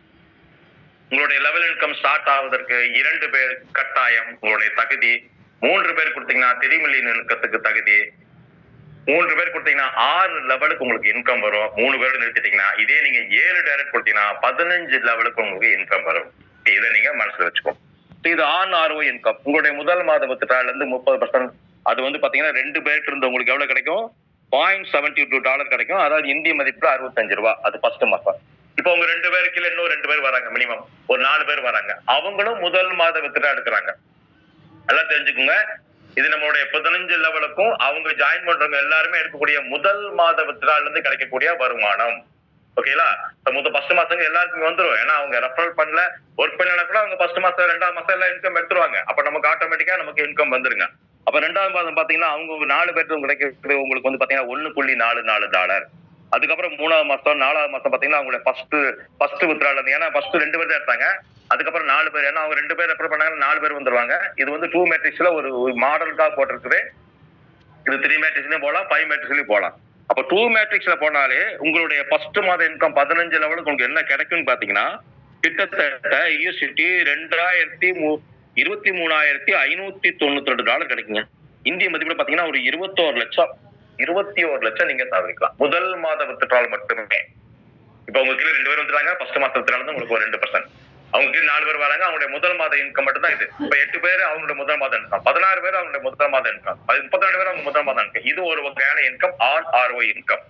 உங்களுடைய லெவல் இன்கம் ஸ்டார்ட் ஆவதற்கு இரண்டு பேர் கட்டாயம் உங்களுடைய தகுதி மூன்று பேர் கொடுத்தீங்கன்னா த்ரீ மில்லியன் இன்கத்துக்கு தகுதி மூன்று பேர் கொடுத்தீங்கன்னா ஆறு லெவலுக்கு உங்களுக்கு இன்கம் வரும் மூணு பேர் நிறுத்திட்டீங்கன்னா இதே நீங்க ஏழு டைரக்ட் கொடுத்தீங்கன்னா பதினஞ்சு லெவலுக்கு உங்களுக்கு இன்கம் வரும் இதை நீங்க மனசுல வச்சுக்கோங்க இது ஆன் ஆர்ஓ இன்கம் உங்களுடைய முதல் மாத வித்துட்டால இருந்து முப்பது பர்சன்ட் அது வந்து பாத்தீங்கன்னா ரெண்டு பேருக்கு இருந்து உங்களுக்கு எவ்வளவு கிடைக்கும் பாயிண்ட் செவன்டி டூ டாலர் கிடைக்கும் அதாவது இந்திய மதிப்புல அறுபத்தஞ்சு ரூபா அது ஃபர்ஸ்ட் மாசம் இப்போ உங்க ரெண்டு பேருக்கு இல்ல இன்னும் ரெண்டு பேர் வராங்க மினிமம் ஒரு நாலு பேர் வராங்க அவங்களும் முதல் மாத வித்துட்டா எடுக்கிறாங்க நல்லா தெரிஞ்சுக்குங்க இது நம்மளுடைய பதினஞ்சு லெவலுக்கும் அவங்க ஜாயின் பண்றவங்க எல்லாருமே எடுக்கக்கூடிய முதல் மாத வித்ரால இருந்து கிடைக்கக்கூடிய வருமானம் ஓகேங்களா இப்ப முதல் ஃபர்ஸ்ட் மாசங்க எல்லாருக்குமே வந்துரும் ஏன்னா அவங்க ரெஃபரல் பண்ணல ஒர்க் பண்ணல கூட அவங்க ஃபர்ஸ்ட் மாசம் ரெண்டாவது மாசம் எல்லாம் இன்கம் எடுத்துருவாங்க அப்ப நமக்கு ஆட்டோமேட்டிக்கா நமக்கு இன்கம் வந்துருங்க அப்ப ரெண்டாவது மாதம் பாத்தீங்கன்னா அவங்க நாலு பேருக்கு கிடைக்கிறது உங்களுக்கு வந்து பாத்தீங்கன்னா ஒண்ணு புள்ளி நாலு நாலு டாலர் அதுக்கப்புறம் மூணாவது மாசம் நாலாவது மாசம் பாத்தீங்கன்னா அவங்களுடைய ஃபர்ஸ்ட் ஃபர்ஸ்ட் வித்ரால இருந்து ஏன்னா ஃபர்ஸ்ட் ரெண்டு பேர் தான் எடுத்தாங்க அதுக்கப்புறம் நாலு பேர் ஏன்னா அவங்க ரெண்டு பேர் ரெஃபர் பண்ணாங்க நாலு பேர் வந்துருவாங்க இது வந்து டூ மேட்ரிக்ஸ்ல ஒரு மாடலுக்காக போட்டிருக்குது இது த்ரீ மேட்ரிக்ஸ்லயும் போகலாம் ஃபைவ் மேட்ரிக்ஸ்லயும் போகலாம் அப்ப டூ மேட்ரிக்ஸ்ல போனாலே உங்களுடைய ஃபர்ஸ்ட் மாத இன்கம் பதினஞ்சு லெவலுக்கு உங்களுக்கு என்ன கிடைக்கும்னு பாத்தீங்கன்னா கிட்டத்தட்ட யூஎஸ்டி ரெண்டாயிரத்தி மூ- இருபத்தி மூணாயிரத்தி ஐநூத்தி தொண்ணூத்தி ரெண்டு டாலர் கிடைக்குங்க இந்திய மதிப்புல பாத்தீங்கன்னா ஒரு இருபத்தோரு லட்சம் இருபத்தி ஒரு லட்சம் நீங்க சாதிக்கலாம் முதல் மாத வித்துட்ரால் மட்டுமே இப்ப உங்க கீழ ரெண்டு பேர் வந்துட்டாங்க ஃபர்ஸ்ட் மாசம் வித்துட்ரால் வந்து உங்களுக்கு ஒரு ரெண்டு பர்சன்ட் அவங்க கீழ நாலு பேர் வராங்க அவங்களுடைய முதல் மாத இன்கம் மட்டும் தான் இது இப்ப எட்டு பேர் அவங்களுடைய முதல் மாத இன்கம் பதினாறு பேர் அவங்களுடைய முதல் மாத இன்கம் முப்பத்தி ரெண்டு பேர் அவங்க முதல் மாத இன்கம் இது ஒரு வகையான இன்கம் ஆன் ஆர்ஓ இன்கம்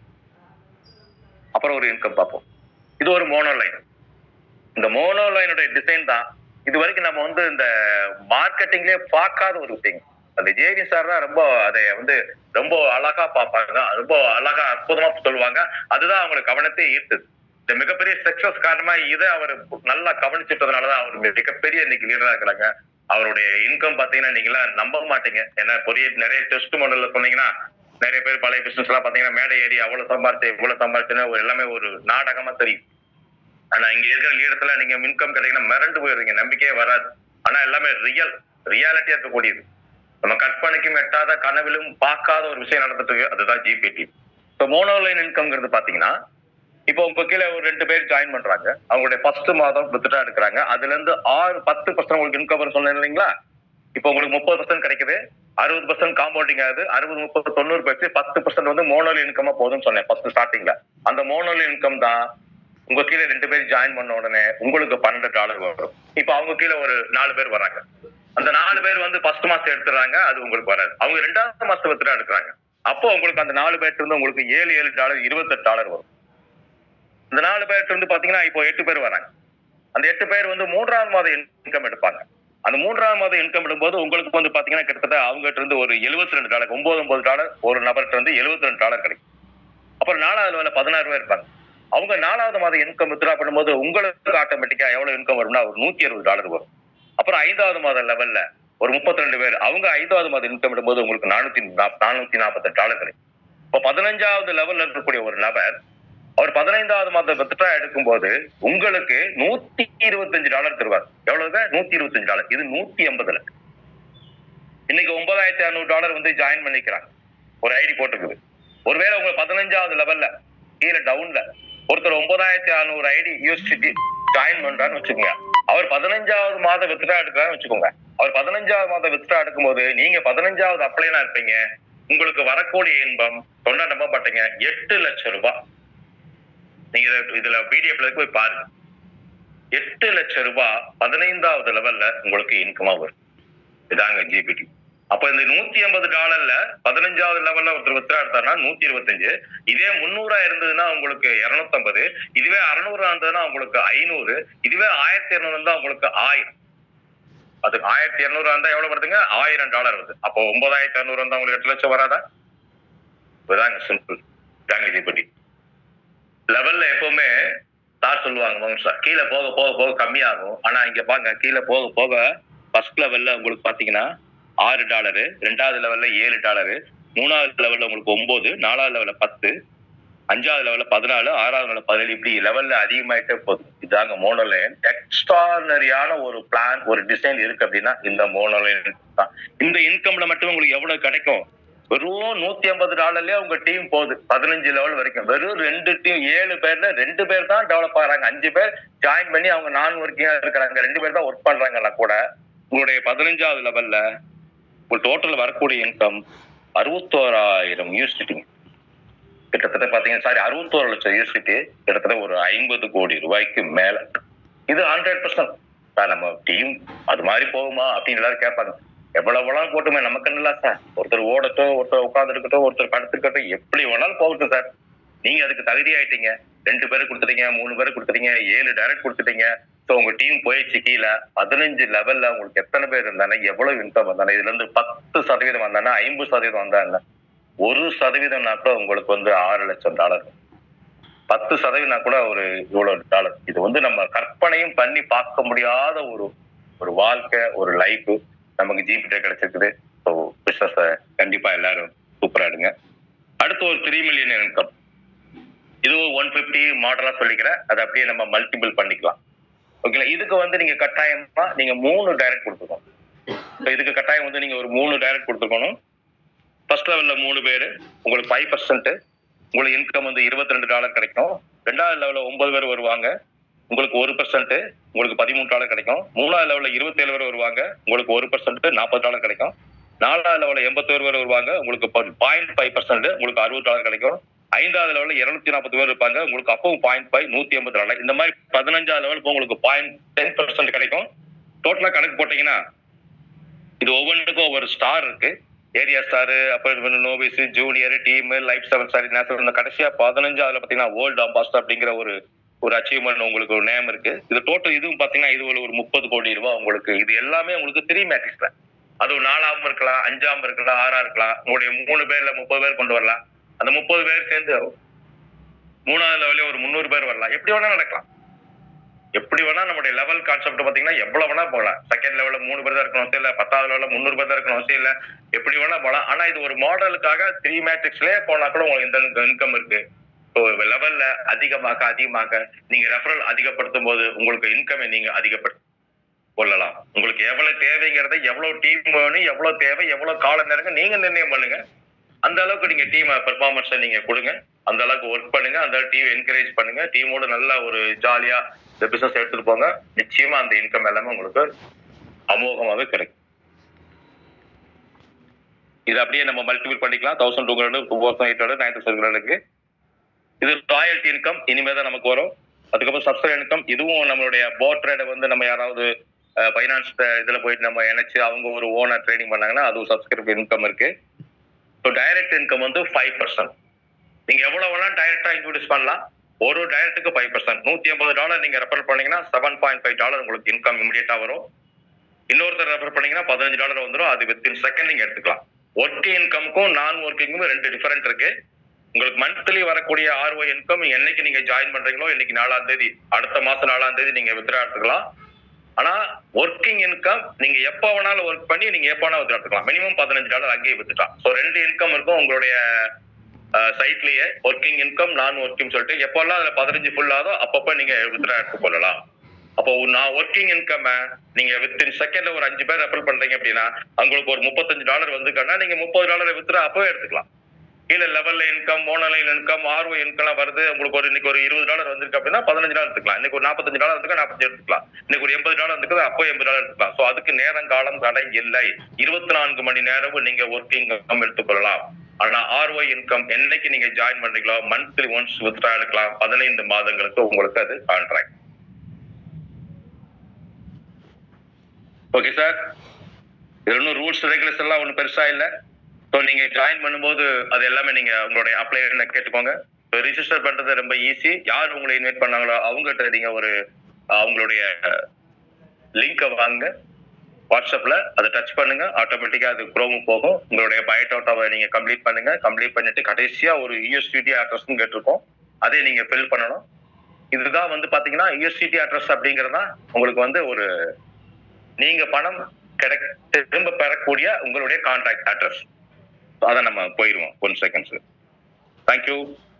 அப்புறம் ஒரு இன்கம் பார்ப்போம் இது ஒரு மோனோ லைன் இந்த மோனோ லைனுடைய டிசைன் தான் இது வரைக்கும் நம்ம வந்து இந்த மார்க்கெட்டிங்லயே பார்க்காத ஒரு விஷயம் அந்த ஜேவி சார் தான் ரொம்ப அதை வந்து ரொம்ப அழகா பார்ப்பாங்க ரொம்ப அழகா அற்புதமா சொல்லுவாங்க அதுதான் அவங்களுக்கு கவனத்தை ஈர்த்தது இந்த மிகப்பெரிய சக்சஸ் காரணமா இதை அவர் நல்லா கவனிச்சிட்டதுனாலதான் அவர் மிகப்பெரிய இன்னைக்கு லீடரா இருக்கிறாங்க அவருடைய இன்கம் பாத்தீங்கன்னா நீங்களா நம்ப மாட்டீங்க ஏன்னா பெரிய நிறைய டெஸ்ட் மாடல்ல சொன்னீங்கன்னா நிறைய பேர் பழைய பிசினஸ் எல்லாம் பாத்தீங்கன்னா மேடை ஏறி அவ்வளவு சம்பாரிச்சு இவ்வளவு சம்பாரிச்சுன்னு ஒரு எல்லாமே ஒரு நாடகமா தெரியும் ஆனா இங்க இருக்கிற லீடத்துல நீங்க இன்கம் கிடைக்கணும் மிரண்டு போயிருவீங்க நம்பிக்கையே வராது ஆனா எல்லாமே ரியல் ரியாலிட்டியா இருக்கக்கூடியது நம்ம கற்பனைக்கும் எட்டாத கனவிலும் பார்க்காத ஒரு விஷயம் நடந்துட்டு இருக்கு அதுதான் ஜிபிடி இப்போ மோனோலைன் இன்கம்ங்கிறது பாத்தீங்கன்னா இப்போ உங்க கீழே ஒரு ரெண்டு பேர் ஜாயின் பண்றாங்க அவங்களுடைய ஃபர்ஸ்ட் மாதம் வித்துட்டா எடுக்கிறாங்க அதுல இருந்து ஆறு பத்து பர்சன்ட் உங்களுக்கு இன்கம் வரும் சொன்னேன் இல்லைங்களா இப்போ உங்களுக்கு முப்பது பர்சன்ட் கிடைக்குது அறுபது பர்சன்ட் காம்பவுண்டிங் ஆகுது அறுபது முப்பது தொண்ணூறு பேச்சு பத்து பர்சன்ட் வந்து மோனோல் இன்கமா போதும்னு சொன்னேன் ஃபர்ஸ்ட் ஸ்டார்டிங்ல அந்த மோனோல் இன்கம் தான் உங்க கீழே ரெண்டு பேர் ஜாயின் பண்ண உடனே உங்களுக்கு பன்னெண்டு டாலர் வரும் இப்போ அவங்க கீழே ஒரு நாலு பேர் வராங்க அந்த நாலு பேர் வந்து ஃபர்ஸ்ட் மாசம் எடுத்துறாங்க அது உங்களுக்கு வராது அவங்க ரெண்டாவது மாசம் வித்துட்டா எடுக்கிறாங்க அப்போ உங்களுக்கு அந்த நாலு பேர்ட்டு இருந்து உங்களுக்கு ஏழு ஏழு டாலர் இருபத்தெட்டு டாலர் வரும் இந்த நாலு பேர்ட்டு இருந்து பாத்தீங்கன்னா இப்போ எட்டு பேர் வராங்க அந்த எட்டு பேர் வந்து மூன்றாவது மாதம் இன்கம் எடுப்பாங்க அந்த மூன்றாவது மாதம் இன்கம் எடுக்கும்போது உங்களுக்கு வந்து பாத்தீங்கன்னா கிட்டத்தட்ட அவங்ககிட்ட இருந்து ஒரு எழுபத்தி ரெண்டு டாலர் ஒன்பது ஒன்பது டாலர் ஒரு நபர்கிட்ட இருந்து எழுபத்தி ரெண்டு டாலர் கிடைக்கும் அப்புறம் நாலாவது வேலை பதினாறு பேர் இருப்பாங்க அவங்க நாலாவது மாதம் இன்கம் வித்ரா பண்ணும்போது உங்களுக்கு ஆட்டோமேட்டிக்கா எவ்வளவு இன்கம் வரும்னா ஒரு நூத்தி அறுபது டாலர் வரும் அப்புறம் ஐந்தாவது மாத லெவல்ல ஒரு முப்பத்தி ரெண்டு பேர் அவங்க ஐந்தாவது மாதம் இன்கம் எடுக்கும்போது உங்களுக்கு நானூத்தி நானூத்தி நாற்பத்தெட்டு டாலர் கிடைக்கும் இப்போ பதினஞ்சாவது லெவல்ல இருக்கக்கூடிய ஒரு நபர் அவர் பதினைந்தாவது மாதம் வித்ட்ரா எடுக்கும்போது உங்களுக்கு நூத்தி இருபத்தஞ்சு டாலர் தருவார் எவ்வளவுங்க நூத்தி இருபத்தஞ்சு டாலர் இது நூத்தி எண்பதுல இன்னைக்கு ஒன்பதாயிரத்தி அறுநூறு டாலர் வந்து ஜாயின் பண்ணிக்கிறாங்க ஒரு ஐடி போட்டுக்குது ஒருவேளை உங்க பதினஞ்சாவது லெவல்ல கீழே டவுன்ல ஒருத்தர் ஒன்பதாயிரத்தி அறுநூறு ஐடி யூஎஸ்டி ஜாயின் பண்றான்னு வச்சுக்கோங்க அவர் பதினஞ்சாவது மாதம் வித்ட்ரா எடுக்கிறான்னு வச்சுக்கோங்க அவர் பதினஞ்சாவது மாதம் வித்ட்ரா எடுக்கும்போது நீங்க பதினஞ்சாவது அப்ளைனா இருப்பீங்க உங்களுக்கு வரக்கூடிய இன்பம் சொன்னா நம்ப மாட்டீங்க எட்டு லட்சம் ரூபாய் நீங்க இத- இதுல பிடிஎஃப்ல போய் பாருங்க எட்டு லட்சம் ரூபாய் பதினைந்தாவது லெவல்ல உங்களுக்கு இன்கமா வரும் இதாங்க ஜிபிடி அப்ப இந்த நூத்தி ஐம்பது டாலர்ல பதினஞ்சாவது லெவல்ல ஒருத்தர் வித்ரா எடுத்தாருன்னா நூத்தி இருபத்தஞ்சு இதே முந்நூறா இருந்ததுன்னா உங்களுக்கு இருநூத்தம்பது இதுவே அறுநூறா இருந்ததுன்னா உங்களுக்கு ஐநூறு இதுவே ஆயிரத்தி இருநூறு இருந்தா உங்களுக்கு ஆயிரம் அது ஆயிரத்தி இருநூறு இருந்தா எவ்வளவு வருதுங்க ஆயிரம் டாலர் வருது அப்போ ஒன்பதாயிரத்தி இருநூறு இருந்தா உங்களுக்கு எட்டு லட்சம் வராதா இதாங்க சிம்பிள் இதாங்க ஜிபிடி லெவல்ல எப்பவுமே சார் சொல்லுவாங்க வாங்க சார் கீழே போக போக போக கம்மியாகும் ஆனா இங்க பாருங்க கீழே போக போக ஃபர்ஸ்ட் லெவல்ல உங்களுக்கு பாத்தீங்கன்னா ஆறு டாலரு ரெண்டாவது லெவல்ல ஏழு டாலரு மூணாவது லெவல்ல உங்களுக்கு ஒன்பது நாலாவது லெவல்ல பத்து அஞ்சாவது லெவல்ல பதினாலு ஆறாவது லெவல்ல பதினேழு இப்படி லெவல்ல அதிகமாயிட்டே போகுது இதாங்க மோனோலைன் எக்ஸ்ட்ரானரியான ஒரு பிளான் ஒரு டிசைன் இருக்கு அப்படின்னா இந்த மோனோலைன் தான் இந்த இன்கம்ல மட்டும் உங்களுக்கு எவ்வளவு கிடைக்கும் வெறும் நூத்தி ஐம்பது டாலர்லயே உங்க டீம் போகுது பதினஞ்சு லெவல் வரைக்கும் வெறும் ரெண்டு டீம் ஏழு பேர்ல ரெண்டு பேர் தான் டெவலப் ஆகுறாங்க அஞ்சு பேர் ஜாயின் பண்ணி அவங்க நான் ஒர்க்கிங்கா இருக்கிறாங்க ரெண்டு பேர் தான் ஒர்க் பண்றாங்கன்னா கூட உங்களுடைய பதினஞ்சாவது லெவல்ல உங்க டோட்டல் வரக்கூடிய இன்கம் அறுபத்தோராயிரம் யூனிவர்சிட்டி கிட்டத்தட்ட பாத்தீங்கன்னா சாரி அறுபத்தோரு லட்சம் யூனிவர்சிட்டி கிட்டத்தட்ட ஒரு ஐம்பது கோடி ரூபாய்க்கு மேல இது ஹண்ட்ரட் பர்சன்ட் சார் நம்ம டீம் அது மாதிரி போகுமா அப்படின்னு எல்லாரும் கேட்பாங்க எவ்வளவு வேணாலும் போட்டுமே நமக்கு நல்லா சார் ஒருத்தர் ஓடட்டும் ஒருத்தர் உட்கார்ந்து இருக்கட்டும் ஒருத்தர் படுத்துக்கட்டும் எப்படி வேணாலும் போகட்டும் சார் நீங்க அதுக்கு தகுதி ஆயிட்டீங்க ரெண்டு பேரும் கொடுத்துட்டீங்க மூணு பேரும் கொடுத்துட்டீங்க ஏழு டைரக்ட் கொடுத்துட்டீங்க ஸோ உங்க டீம் போயிடுச்சு கீழே பதினஞ்சு லெவல்ல உங்களுக்கு எத்தனை பேர் இருந்தானே எவ்வளவு இன்கம் வந்தானே இதுல இருந்து பத்து சதவீதம் வந்தானே ஐம்பது சதவீதம் வந்தானே ஒரு சதவீதம்னா கூட உங்களுக்கு வந்து ஆறு லட்சம் டாலர் பத்து சதவீதம் கூட ஒரு இவ்வளவு டாலர் இது வந்து நம்ம கற்பனையும் பண்ணி பார்க்க முடியாத ஒரு ஒரு வாழ்க்கை ஒரு லைஃப் நமக்கு ஜிபிட்ட கிடைச்சிருக்குது ஸோ பிசினஸ் கண்டிப்பா எல்லாரும் சூப்பரா எடுங்க அடுத்து ஒரு த்ரீ மில்லியன் இன்கம் இது ஒன் பிப்டி மாடலா சொல்லிக்கிறேன் அதை அப்படியே நம்ம மல்டிபிள் பண்ணிக்கலாம் ஓகேங்களா இதுக்கு வந்து நீங்க கட்டாயமா நீங்க மூணு டைரக்ட் கொடுத்துக்கணும் ஸோ இதுக்கு கட்டாயம் வந்து நீங்க ஒரு மூணு டைரக்ட் கொடுத்துக்கணும் ஃபர்ஸ்ட் லெவல்ல மூணு பேர் உங்களுக்கு ஃபைவ் பர்சன்ட் உங்களுக்கு இன்கம் வந்து இருபத்தி ரெண்டு டாலர் கிடைக்கும் ரெண்டாவது லெவல்ல ஒன்பது பேர் வருவாங்க உங்களுக்கு ஒரு பர்சன்ட் உங்களுக்கு பதிமூணு டாலர் கிடைக்கும் மூணாவது லெவல்ல இருபத்தேழு பேர் வருவாங்க உங்களுக்கு ஒரு பர்சன்ட் நாற்பது டாலர் கிடைக்கும் நாலாவது லெவல்ல எண்பத்தோரு பேர் வருவாங்க உங்களுக்கு பாயிண்ட் ஃபைவ் பர்சன்ட் உங்களுக்கு அறுபது டாலர் கிடைக்கும் ஐந்தாவது லெவல்ல இருநூத்தி நாற்பது பேர் இருப்பாங்க உங்களுக்கு அப்பவும் பாயிண்ட் ஃபைவ் நூத்தி எண்பது டாலர் இந்த மாதிரி பதினஞ்சாவது லெவல் இப்போ உங்களுக்கு பாயிண்ட் டென் பர்சன்ட் கிடைக்கும் டோட்டலா கணக்கு போட்டீங்கன்னா இது ஒவ்வொன்றுக்கும் ஒவ்வொரு ஸ்டார் இருக்கு ஏரியா ஸ்டார் அப்புறம் novice junior team life seven star national இந்த கடைசியா பதினஞ்சாவதுல பாத்தீங்கன்னா வேர்ல்டு அம்பாஸ்டர் அப்படிங்கிற ஒரு ஒரு அச்சீவ்மெண்ட் உங்களுக்கு ஒரு நேம் இருக்கு இது டோட்டல் இதுவும் பாத்தீங்கன்னா இது ஒரு முப்பது கோடி ரூபாய் உங்களுக்கு இது எல்லாமே உங்களுக்கு த்ரீ மேட்ரிக்ஸ்ல அது நாலாவும் இருக்கலாம் அஞ்சாம் இருக்கலாம் ஆறா இருக்கலாம் உங்களுடைய மூணு பேர்ல முப்பது பேர் கொண்டு வரலாம் அந்த முப்பது பேர் சேர்ந்து மூணாவது லெவலே ஒரு முந்நூறு பேர் வரலாம் எப்படி வேணா நடக்கலாம் எப்படி வேணா நம்மளுடைய லெவல் கான்செப்ட் பாத்தீங்கன்னா எவ்வளவு வேணா போகலாம் செகண்ட் லெவல்ல மூணு பேர் தான் இருக்கணும் அவசியம் இல்ல பத்தாவது லெவல்ல முந்நூறு பேர் தான் இருக்கணும் அவசியம் இல்ல எப்படி வேணா போகலாம் ஆனா இது ஒரு மாடலுக்காக த்ரீ மேட்ரிக்ஸ்லயே போனா கூட உங்களுக்கு இந்த இன்கம் இருக்கு ஸோ லெவல்ல அதிகமாக அதிகமாக நீங்க ரெஃபரல் அதிகப்படுத்தும் போது உங்களுக்கு இன்கமை நீங்க அதிகப்படுத்த கொள்ளலாம் உங்களுக்கு எவ்வளவு தேவைங்கிறத எவ்வளவு டீம் வேணும் எவ்வளவு தேவை எவ்வளவு கால நேரங்க நீங்க நிர்ணயம் பண்ணுங்க அந்த அளவுக்கு நீங்க டீம் பெர்ஃபார்மன்ஸை நீங்க கொடுங்க அந்த அளவுக்கு ஒர்க் பண்ணுங்க அந்த டீம் என்கரேஜ் பண்ணுங்க டீமோட நல்ல ஒரு ஜாலியா இந்த பிசினஸ் எடுத்துட்டு போங்க நிச்சயமா அந்த இன்கம் எல்லாமே உங்களுக்கு அமோகமாவே கிடைக்கும் இது அப்படியே நம்ம மல்டிபிள் பண்ணிக்கலாம் thousand two hundred two thousand eight hundred nine thousand ஹண்ட்ரடுக்கு இது ராயல்டி இன்கம் இனிமே தான் நமக்கு வரும் அதுக்கப்புறம் சப்சிடி இன்கம் இதுவும் நம்மளுடைய போட் ட்ரேடை வந்து நம்ம யாராவது ஃபைனான்ஸ் இதுல போயிட்டு நம்ம இணைச்சு அவங்க ஒரு ஓனர் ட்ரேடிங் பண்ணாங்கன்னா அது ஒரு சப்ஸ்கிரிப்ட் இன்கம் இருக்கு ஸோ டைரக்ட் இன்கம் வந்து ஃபைவ் பர்சன்ட் நீங்க எவ்வளவு வேணா டைரக்டா இன்ட்ரடியூஸ் பண்ணலாம் ஒரு டைரக்ட்டுக்கு ஃபைவ் பர்சன்ட் நூத்தி ஐம்பது டாலர் நீங்க ரெஃபர் பண்ணீங்கன்னா செவன் பாயிண்ட் ஃபைவ் டாலர் உங்களுக்கு இன்கம் இமீடியட்டா வரும் இன்னொருத்தர் ரெஃபர் பண்ணீங்கன்னா பதினஞ்சு டாலர் வந்துடும் அது வித்தின் செகண்ட் நீங்க எடுத்துக்கலாம் ஒர்க் இன்கம்க்கும் நான் ஒர்க்கிங்கும் ரெண்டு டிஃபரெண்ட் இருக்கு உங்களுக்கு மந்த்லி வரக்கூடிய ஆர்ஓ இன்கம் என்னைக்கு நீங்க ஜாயின் பண்றீங்களோ இன்னைக்கு நாலாம் தேதி அடுத்த மாசம் நாலாம் தேதி நீங்க வித்ரா எடுத்துக்கலாம் ஆனா ஒர்க்கிங் இன்கம் நீங்க எப்ப வேணாலும் ஒர்க் பண்ணி நீங்க எப்ப வேணாலும் வித்ரா எடுத்துக்கலாம் மினிமம் பதினஞ்சு டாலர் அங்கேயே வித்துட்டான் ஸோ ரெண்டு இன்கம் இருக்கும் உங்களுடைய சைட்லயே ஒர்க்கிங் இன்கம் நான் ஒர்க்கிங் சொல்லிட்டு எப்பெல்லாம் அதுல பதினஞ்சு ஃபுல் ஆதோ அப்பப்ப நீங்க வித்ரா எடுத்துக்கொள்ளலாம் அப்போ நான் ஒர்க்கிங் இன்கம் நீங்க வித்தின் செகண்ட்ல ஒரு அஞ்சு பேர் ரெஃபர் பண்றீங்க அப்படின்னா உங்களுக்கு ஒரு முப்பத்தஞ்சு டாலர் வந்துக்கன்னா நீங்க முப்பது டாலரை வித்ரா அப்பவே எடுத்துக்கலாம் இல்ல லெவல்ல income monoline income R O income வருது உங்களுக்கு ஒரு இன்னைக்கு ஒரு இருபது டாலர் வந்திருக்கு அப்படின்னா பதினஞ்சு டாலர் எடுத்துக்கலாம் இன்னைக்கு ஒரு நாற்பத்தஞ்சு டாலர் வந்துருக்கு நாற்பத்தஞ்சு எடுத்துக்கலாம் இன்னைக்கு ஒரு எண்பது டாலர் வந்துருக்கு அப்போ எண்பது டாலர் எடுத்துக்கலாம் ஸோ அதுக்கு நேரம் காலம் தடை இல்லை இருபத்தி நான்கு மணி நேரமும் நீங்க ஒர்க்கிங் இன்கம் எடுத்துக்கொள்ளலாம் ஆனா ஆர்ஓ இன்கம் என்னைக்கு நீங்க ஜாயின் பண்றீங்களோ மந்த்லி ஒன்ஸ் வித்ரா எடுக்கலாம் பதினைந்து மாதங்களுக்கு உங்களுக்கு அது கான்ட்ராக்ட் ஓகே சார் இது ஒன்றும் ரூல்ஸ் ரெகுலேஷன் எல்லாம் ஒன்றும் பெருசா இல்லை ஸோ நீங்க ஜாயின் பண்ணும்போது அது எல்லாமே நீங்க உங்களுடைய அப்ளை கேட்டுக்கோங்க ரிஜிஸ்டர் பண்றது ரொம்ப ஈஸி யார் உங்களை இன்வைட் பண்ணாங்களோ அவங்ககிட்ட நீங்க ஒரு அவங்களுடைய லிங்கை வாங்க வாட்ஸ்அப்ல அதை டச் பண்ணுங்க ஆட்டோமேட்டிக்கா அது குரோமும் போகும் உங்களுடைய பயோடாட்டாவை நீங்க கம்ப்ளீட் பண்ணுங்க கம்ப்ளீட் பண்ணிட்டு கடைசியா ஒரு யூஎஸ்டிடி அட்ரஸ் கேட்டிருக்கோம் அதை நீங்க ஃபில் பண்ணணும் இதுதான் வந்து பாத்தீங்கன்னா யூஎஸ்டிடி அட்ரஸ் அப்படிங்கறதா உங்களுக்கு வந்து ஒரு நீங்க பணம் கிடை திரும்ப பெறக்கூடிய உங்களுடைய கான்டாக்ட் அட்ரஸ் அதை நம்ம போயிருவோம் ஒன் செகண்ட்ஸ் தேங்க்யூ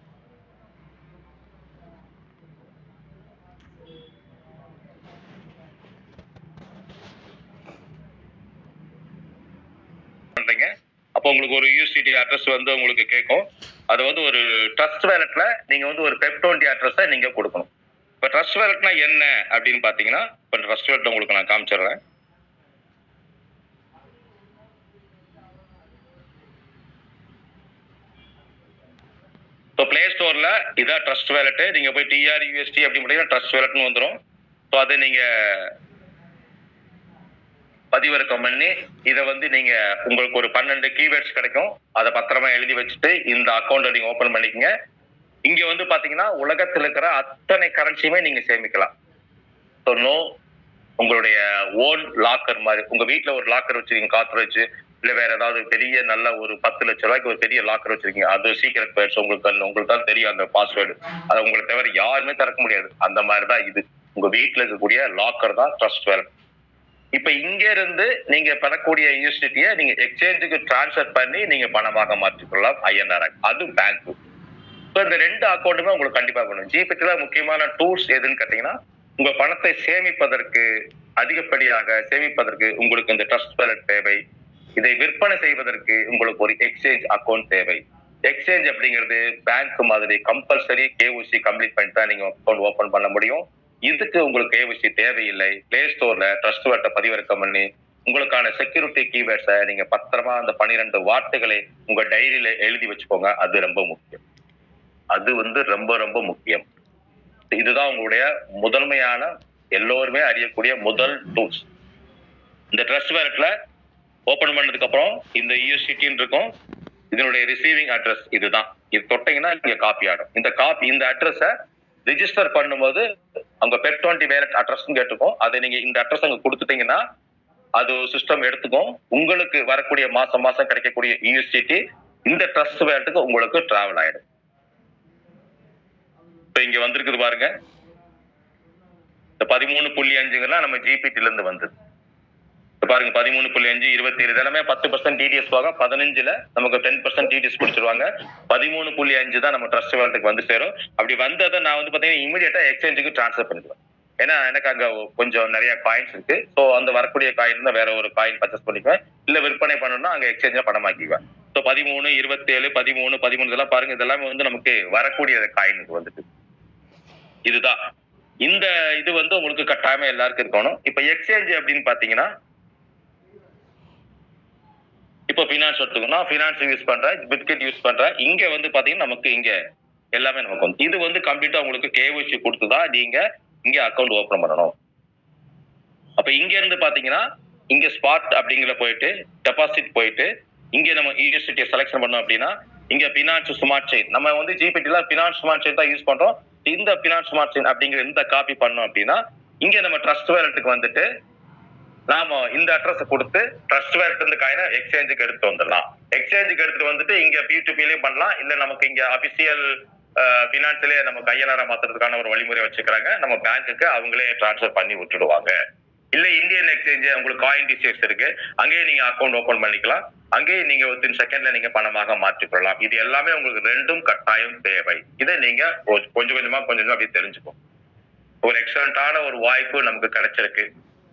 பண்றீங்க அப்போ உங்களுக்கு ஒரு யூசிடி அட்ரஸ் வந்து உங்களுக்கு கேட்கும் அது வந்து ஒரு ட்ரஸ்ட் வேலட்ல நீங்க வந்து ஒரு பெப்டோண்டி அட்ரஸை நீங்க கொடுக்கணும் இப்போ ட்ரஸ்ட் வேலட்னா என்ன அப்படின்னு பாத்தீங்கன்னா இப்போ ட்ரஸ்ட் வேலட் உங்களுக்கு நான் காமிச்சிடுறேன் ஸோ பிளே ஸ்டோர்ல இதான் ட்ரஸ்ட் வேலட் நீங்க போய் டிஆர் யூஎஸ்டி அப்படி பார்த்தீங்கன்னா ட்ரஸ்ட் வேலட்னு வந்துடும் ஸோ அதை நீங்க பதிவிறக்கம் பண்ணி இதை வந்து நீங்க உங்களுக்கு ஒரு பன்னெண்டு கீவேர்ட்ஸ் கிடைக்கும் அதை பத்திரமா எழுதி வச்சுட்டு இந்த அக்கௌண்ட்டை நீங்க ஓபன் பண்ணிக்கங்க இங்க வந்து பாத்தீங்கன்னா உலகத்தில் இருக்கிற அத்தனை கரன்சியுமே நீங்க சேமிக்கலாம் ஸோ நோ உங்களுடைய ஓன் லாக்கர் மாதிரி உங்க வீட்ல ஒரு லாக்கர் வச்சிருக்கீங்க காத்து வச்சு இல்ல வேற ஏதாவது பெரிய நல்ல ஒரு பத்து லட்ச ரூபாய்க்கு ஒரு பெரிய லாக்கர் வச்சிருக்கீங்க அது சீக்கிரம் பேர்ஸ் உங்களுக்கு அந்த- உங்களுக்கு தான் தெரியும் அந்த பாஸ்வேர்டு அதை உங்களுக்கு தவிர யாருமே திறக்க முடியாது அந்த மாதிரி தான் இது உங்க வீட்ல இருக்கக்கூடிய லாக்கர் தான் ட்ரஸ்ட் வேலட் இப்ப இங்க இருந்து நீங்க பெறக்கூடிய யூனிவர்சிட்டியை நீங்க எக்ஸ்சேஞ்சுக்கு டிரான்ஸ்ஃபர் பண்ணி நீங்க பணமாக மாற்றிக்கொள்ளலாம் ஐஎன்ஆர் அது பேங்க் ஸோ இந்த ரெண்டு அக்கௌண்ட்டுமே உங்களுக்கு கண்டிப்பா வேணும் ஜிபேல முக்கியமான டூல்ஸ் எதுன்னு கேட்டீங்கன்னா உங்க பணத்தை சேமிப்பதற்கு அதிகப்படியாக சேமிப்பதற்கு உங்களுக்கு இந்த ட்ரஸ்ட் வேலட் தேவை இதை விற்பனை செய்வதற்கு உங்களுக்கு ஒரு எக்ஸ்சேஞ்ச் அக்கௌண்ட் தேவை எக்ஸ்சேஞ்ச் அப்படிங்கிறது பேங்க் மாதிரி கம்பல்சரி கேஓசி கம்ப்ளீட் பண்ணிட்டு தான் நீங்க அக்கௌண்ட் ஓபன் பண்ண முடியும் இதுக்கு உங்களுக்கு கேஓசி தேவையில்லை பிளே ஸ்டோர்ல ட்ரஸ்ட் வேர்ட்டை பதிவிறக்கம் பண்ணி உங்களுக்கான செக்யூரிட்டி கீவேர்ட்ஸை நீங்க பத்திரமா அந்த பன்னிரெண்டு வார்த்தைகளை உங்க டைரியில எழுதி வச்சுக்கோங்க அது ரொம்ப முக்கியம் அது வந்து ரொம்ப ரொம்ப முக்கியம் இதுதான் உங்களுடைய முதன்மையான எல்லோருமே அறியக்கூடிய முதல் டூல்ஸ் இந்த ட்ரஸ்ட் வேலட்ல ஓபன் பண்ணதுக்கு அப்புறம் இந்த யூஎஸ்சிட்டின்னு இருக்கும் இதனுடைய ரிசீவிங் அட்ரஸ் இதுதான் இது தொட்டீங்கன்னா இங்க காப்பி ஆடும் இந்த காப்பி இந்த அட்ரஸ ரிஜிஸ்டர் பண்ணும்போது அங்க பெட் டுவெண்ட்டி வேலட் அட்ரஸ் கேட்டுக்கும் அதை நீங்க இந்த அட்ரஸ் அங்க கொடுத்துட்டீங்கன்னா அது சிஸ்டம் எடுத்துக்கும் உங்களுக்கு வரக்கூடிய மாசம் மாசம் கிடைக்கக்கூடிய யூஎஸ்டிடி இந்த ட்ரஸ்ட் வேலட்டுக்கு உங்களுக்கு டிராவல் ஆயிடும் இப்ப இங்க வந்திருக்குது பாருங்க இந்த பதிமூணு புள்ளி அஞ்சுங்கெல்லாம் நம்ம ஜிபிடில இருந்து வந்தது இப்ப பாருங்க பதிமூணு புள்ளி அஞ்சு இருபத்தி ஏழு இதெல்லாமே பத்து பர்சன்ட் டிடிஎஸ் போக பதினஞ்சுல நமக்கு டென் பர்சன்ட் டிடிஎஸ் பிடிச்சிருவாங்க பதிமூணு புள்ளி அஞ்சு தான் நம்ம ட்ரஸ்ட் வேலட்டுக்கு வந்து சேரும் அப்படி வந்ததை நான் வந்து பாத்தீங்கன்னா இமீடியட்டா எக்ஸ்சேஞ்சுக்கு ட்ரான்ஸ்ஃபர் பண்ணிடுவேன் ஏன்னா எனக்கு அங்க கொஞ்சம் நிறைய காயின்ஸ் இருக்கு ஸோ அந்த வரக்கூடிய காயின் தான் வேற ஒரு காயின் பர்ச்சேஸ் பண்ணிக்குவேன் இல்ல விற்பனை பண்ணணும்னா அங்க எக்ஸ்சேஞ்சா பணமாக்கிக்குவேன் ஸோ பதிமூணு இருபத்தேழு பதிமூணு பதிமூணு இதெல்லாம் பாருங்க இதெல்லாமே வந்து நமக்கு வரக்கூடிய காயினுக்கு வந்துட்டு இதுதான் இந்த இது வந்து உங்களுக்கு கட்டாயமா எல்லாருக்கும் இருக்கணும் இப்ப எக்ஸ்சேஞ்ச் அப்படின்னு பாத்தீங்கன்னா இப்போ ஃபினான்ஸ் எடுத்துக்கணும் ஃபினான்ஸ் யூஸ் பண்றேன் பிஸ்கெட் யூஸ் பண்றேன் இங்க வந்து பாத்தீங்கன்னா நமக்கு இங்க எல்லாமே நமக்கு வந்து இது வந்து கம்ப்ளீட்டா உங்களுக்கு கேஒய்சி கொடுத்துதான் நீங்க இங்க அக்கவுண்ட் ஓபன் பண்ணணும் அப்ப இங்க இருந்து பாத்தீங்கன்னா இங்க ஸ்பாட் அப்படிங்கிற போயிட்டு டெபாசிட் போயிட்டு இங்க நம்ம யூனிவர்சிட்டியை செலக்ஷன் பண்ணோம் அப்படின்னா இங்க பினான்ஸ் ஸ்மார்ட் செயின் நம்ம வந்து ஜிபிடில பினான்ஸ் ஸ்மார்ட் செயின் தான் யூஸ் பண்றோம் இந்த பினான்ஸ் ஸ்மார்ட் செயின் அப்படிங்கிற இந்த காப்பி பண்ணோம் அப்படின்னா இங்க நம்ம ட்ரஸ்ட் வேலட்டுக்கு வந்துட்டு நாம இந்த அட்ரஸ் கொடுத்து ட்ரஸ்ட் வேலட் இருந்து காயினை எக்ஸ்சேஞ்சுக்கு எடுத்து வந்துடலாம் எக்ஸ்சேஞ்சுக்கு எடுத்துட்டு வந்துட்டு இங்க பி டு பிலையும் பண்ணலாம் இல்ல நமக்கு இங்க அபிஷியல் பினான்ஸ்லயே நம்ம கையனார மாத்துறதுக்கான ஒரு வழிமுறை வச்சுக்கிறாங்க நம்ம பேங்க்குக்கு அவங்களே டிரான்ஸ்ஃபர் பண்ணி விட்டுடுவாங்க இல்ல இந்தியன் எக்ஸ்சேஞ்ச் உங்களுக்கு காயின் டிசைஸ் இருக்கு அங்கேயே நீங்க அக்கௌண்ட் ஓபன் பண்ணிக்கலாம் அங்கேயே நீங்க வித்தின் செகண்ட்ல நீங்க பணமாக மாற்றிக்கொள்ளலாம் இது எல்லாமே உங்களுக்கு ரெண்டும் கட்டாயம் தேவை இதை நீங்க கொ- கொஞ்சம் கொஞ்சமா கொஞ்சம் கொஞ்சமா அப்படியே தெரிஞ்சுக்கோ ஒரு எக்ஸலண்டான ஒரு வாய்ப்பு நமக்கு கிடைச்சிருக்கு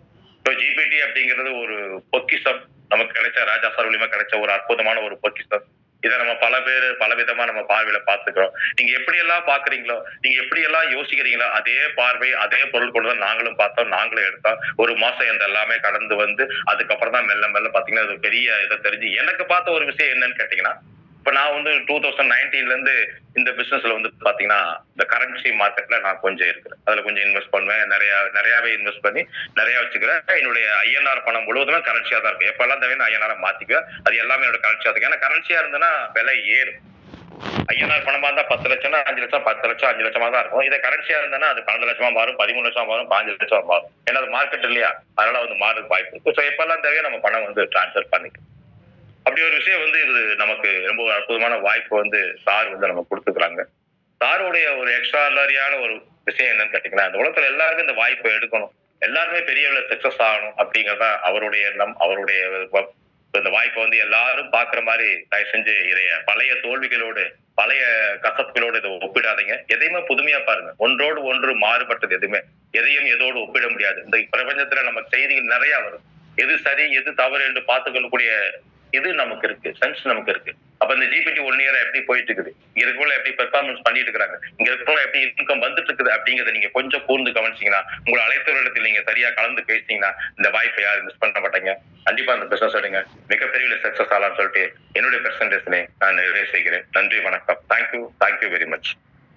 ஸோ ஜிபிடி அப்படிங்கிறது ஒரு பொக்கிஷம் நமக்கு கிடைச்ச ராஜா சார் மூலியமா கிடைச்ச ஒரு அற்புதமான ஒரு பொக்கிஷம் இதை நம்ம பல பேர் பல விதமா நம்ம பார்வையில பாத்துக்கிறோம் நீங்க எப்படி எல்லாம் பாக்குறீங்களோ நீங்க எப்படி எல்லாம் யோசிக்கிறீங்களோ அதே பார்வை அதே பொருள் கொண்டு தான் நாங்களும் பார்த்தோம் நாங்களும் எடுத்தோம் ஒரு மாசம் இந்த எல்லாமே கடந்து வந்து அதுக்கப்புறம் தான் மெல்ல மெல்ல பாத்தீங்கன்னா அது பெரிய இதை தெரிஞ்சு எனக்கு பார்த்த ஒரு விஷயம் என்னன்னு கேட்டீங்கன்னா இப்ப நான் வந்து டூ தௌசண்ட் நைன்டீன்ல இருந்து இந்த பிசினஸ்ல வந்து பாத்தீங்கன்னா இந்த கரன்சி மார்க்கெட்ல நான் கொஞ்சம் இருக்கிறேன் அதுல கொஞ்சம் இன்வெஸ்ட் பண்ணுவேன் நிறைய நிறையவே இன்வெஸ்ட் பண்ணி நிறைய வச்சுக்கிறேன் என்னுடைய ஐஎன்ஆர் பணம் முழுவதுமே கரன்சியா தான் இருக்கும் எப்பெல்லாம் தேவையான ஐஎன்ஆர் மாத்திக்குவேன் அது எல்லாமே என்னோட கரன்சியா இருக்கும் ஏன்னா கரன்சியா இருந்ததுன்னா விலை ஏறும் ஐஎன்ஆர் பணமா இருந்தா பத்து லட்சம்னா அஞ்சு லட்சம் பத்து லட்சம் அஞ்சு லட்சமா தான் இருக்கும் இதை கரன்சியா இருந்ததுன்னா அது பன்னெண்டு லட்சமா மாறும் பதிமூணு லட்சமா மாறும் பாஞ்சு லட்சமா மாறும் ஏன்னா அது மார்க்கெட் இல்லையா அதனால வந்து மாறுறதுக்கு வாய்ப்பு இருக்கு ஸோ எப்பெல்லாம் தேவையோ நம்ம பணம் வந்து டிரான்ஸ்ஃபர் பண்ணிக்கலாம் அப்படி ஒரு விஷயம் வந்து இது நமக்கு ரொம்ப ஒரு அற்புதமான வாய்ப்பு வந்து சார் வந்து நமக்கு கொடுத்துக்கிறாங்க சாருடைய ஒரு எக்ஸ்ட்ராலரியான ஒரு விஷயம் என்னன்னு கேட்டீங்கன்னா இந்த உலகத்துல எல்லாருமே இந்த வாய்ப்பை எடுக்கணும் எல்லாருமே பெரிய சக்சஸ் ஆகணும் அப்படிங்கறத அவருடைய எண்ணம் அவருடைய விருப்பம் இப்ப இந்த வாய்ப்பை வந்து எல்லாரும் பாக்குற மாதிரி தயவு செஞ்சு இதைய பழைய தோல்விகளோடு பழைய கசப்புகளோடு இதை ஒப்பிடாதீங்க எதையுமே புதுமையா பாருங்க ஒன்றோடு ஒன்று மாறுபட்டது எதுவுமே எதையும் எதோடு ஒப்பிட முடியாது இந்த பிரபஞ்சத்துல நம்ம செய்திகள் நிறைய வரும் எது சரி எது தவறு என்று பார்த்துக்கொள்ளக்கூடிய இது நமக்கு இருக்கு சென்ஸ் நமக்கு இருக்கு அப்ப இந்த ஜிபிடி ஒன் இயர் எப்படி போயிட்டு இருக்குது இங்க இருக்கவங்க எப்படி பெர்ஃபார்மன்ஸ் பண்ணிட்டு இருக்காங்க இங்க இருக்கவங்க எப்படி இன்கம் வந்துட்டு இருக்குது அப்படிங்கறத நீங்க கொஞ்சம் கூர்ந்து கவனிச்சீங்கன்னா உங்களை அழைத்தவரிடத்தில் நீங்க சரியா கலந்து பேசினீங்கன்னா இந்த வாய்ப்பை யாரும் மிஸ் பண்ண மாட்டாங்க கண்டிப்பா அந்த பிசினஸ் எடுங்க மிகப்பெரிய சக்சஸ் ஆகலாம்னு சொல்லிட்டு என்னுடைய பிரசன்டேஷனை நான் நிறைவு செய்கிறேன் நன்றி வணக்கம் thank you thank you very much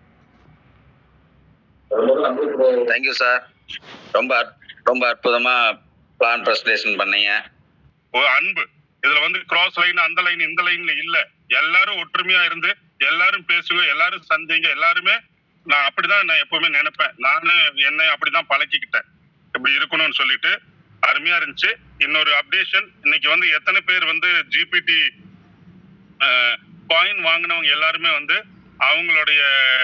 thank you sir ரொம்ப அற்- ரொம்ப அற்புதமா பிளான் பிரசன்டேஷன் பண்ணீங்க ஒரு அன்பு இதுல வந்து கிராஸ் லைன் அந்த லைன் இந்த லைன்ல இல்ல எல்லாரும் ஒற்றுமையா இருந்து எல்லாரும் பேசுங்க எல்லாரும் சந்திங்க எல்லாருமே நான் அப்படிதான் நான் எப்பவுமே நினைப்பேன் நானு என்னை அப்படிதான் பழக்கிக்கிட்டேன் இப்படி இருக்கணும்னு சொல்லிட்டு அருமையா இருந்துச்சு இன்னொரு அப்டேஷன் இன்னைக்கு வந்து எத்தனை பேர் வந்து ஜிபிடி காயின் வாங்கினவங்க எல்லாருமே வந்து அவங்களுடைய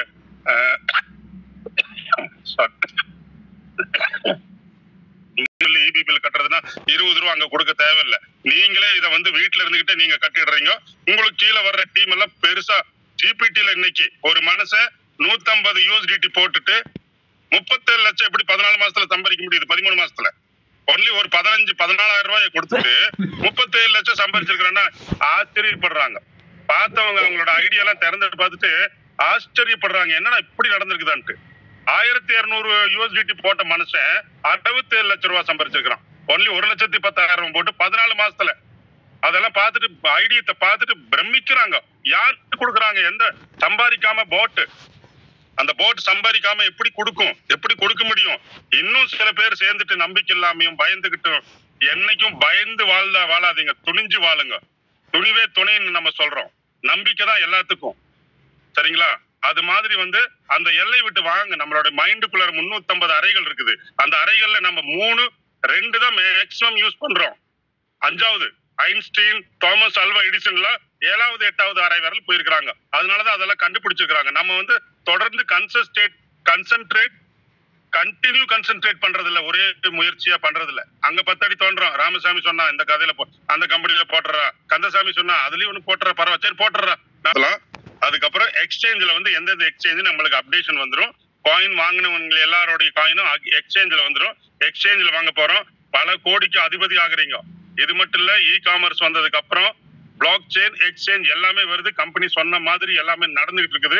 இபி பில் கட்டுறதுன்னா இருபது ரூபா அங்க கொடுக்க தேவையில்ல நீங்களே இதை வந்து வீட்ல இருந்துகிட்டே நீங்க கட்டிடுறீங்க உங்களுக்கு கீழே வர்ற டீம் எல்லாம் பெருசா ஜிபிடில இன்னைக்கு ஒரு மனுஷன் நூத்தம்பது யூஎஸ்டிடி போட்டுட்டு முப்பத்தேழு லட்சம் எப்படி பதினாலு மாசத்துல சம்பாதிக்க முடியுது பதிமூணு மாசத்துல ஒன்லி ஒரு பதினஞ்சு பதினாலாயிரம் ரூபாயை கொடுத்துட்டு முப்பத்தேழு லட்சம் சம்பாதிச்சிருக்கிறேன்னா ஆச்சரியப்படுறாங்க பார்த்தவங்க அவங்களோட ஐடியா எல்லாம் திறந்துட்டு பார்த்துட்டு ஆச்சரியப்படுறாங்க என்னடா இப்படி நடந்திருக்குதான்ட்டு ஆயிரத்தி இருநூறு யூஎஸ்டிடி போட்ட மனுஷன் அறுபத்தி ஏழு லட்சம் ரூபாய் சம்பாரிச்சிருக்கான் ஒன்லி ஒரு லட்சத்தி பத்தாயிரம் போட்டு பதினாலு மாசத்துல அதெல்லாம் பார்த்துட்டு ஐடியத்தை பார்த்துட்டு பிரமிக்கிறாங்க யாருக்கு கொடுக்குறாங்க எந்த சம்பாதிக்காம போட்டு அந்த போட் சம்பாதிக்காம எப்படி கொடுக்கும் எப்படி கொடுக்க முடியும் இன்னும் சில பேர் சேர்ந்துட்டு நம்பிக்கை இல்லாமையும் பயந்துகிட்டும் என்னைக்கும் பயந்து வாழ்ந்தா வாழாதீங்க துணிஞ்சு வாழுங்க துணிவே துணைன்னு நம்ம சொல்றோம் நம்பிக்கை தான் எல்லாத்துக்கும் சரிங்களா அது மாதிரி வந்து அந்த எல்லை விட்டு வாங்க நம்மளோட மைண்டுக்குள்ள முன்னூத்தம்பது அறைகள் இருக்குது அந்த அறைகள்ல நம்ம மூணு ரெண்டு தான் மேக்சிமம் யூஸ் பண்றோம் அஞ்சாவது ஐன்ஸ்டீன் தாமஸ் அல்வா எடிசன்ல ஏழாவது எட்டாவது அரை வரல் போயிருக்கிறாங்க அதனாலதான் அதெல்லாம் கண்டுபிடிச்சிருக்காங்க நம்ம வந்து தொடர்ந்து கன்சன்ட்ரேட் கன்சென்ட்ரேட் கண்டினியூ கன்சென்ட்ரேட் பண்றது இல்ல ஒரே முயற்சியா பண்றது இல்ல அங்க பத்தடி தோன்றோம் ராமசாமி சொன்னா இந்த கதையில போ- அந்த கம்பெனில போட்டுறா கந்தசாமி சொன்னா அதுலயும் ஒண்ணு போட்டுற பரவ சரி போட்டுறா அதெல்லாம் அதுக்கப்புறம் எக்ஸ்சேஞ்சில் வந்து எந்தெந்த எக்ஸ்சேஞ்ச் நம்மளுக்கு அப்டேஷன் வந்துரும் காயின் வாங்கினவங்க எல்லாரோடைய காயினும் எக்ஸ்சேஞ்சில் வந்துரும் எக்ஸ்சேஞ்சில் வாங்க போறோம் பல கோடிக்கு அதிபதி ஆகுறீங்க இது மட்டும் இல்ல இ காமர்ஸ் வந்ததுக்கு அப்புறம் பிளாக் செயின் எக்ஸ்சேஞ்ச் எல்லாமே வருது கம்பெனி சொன்ன மாதிரி எல்லாமே நடந்துகிட்டு இருக்குது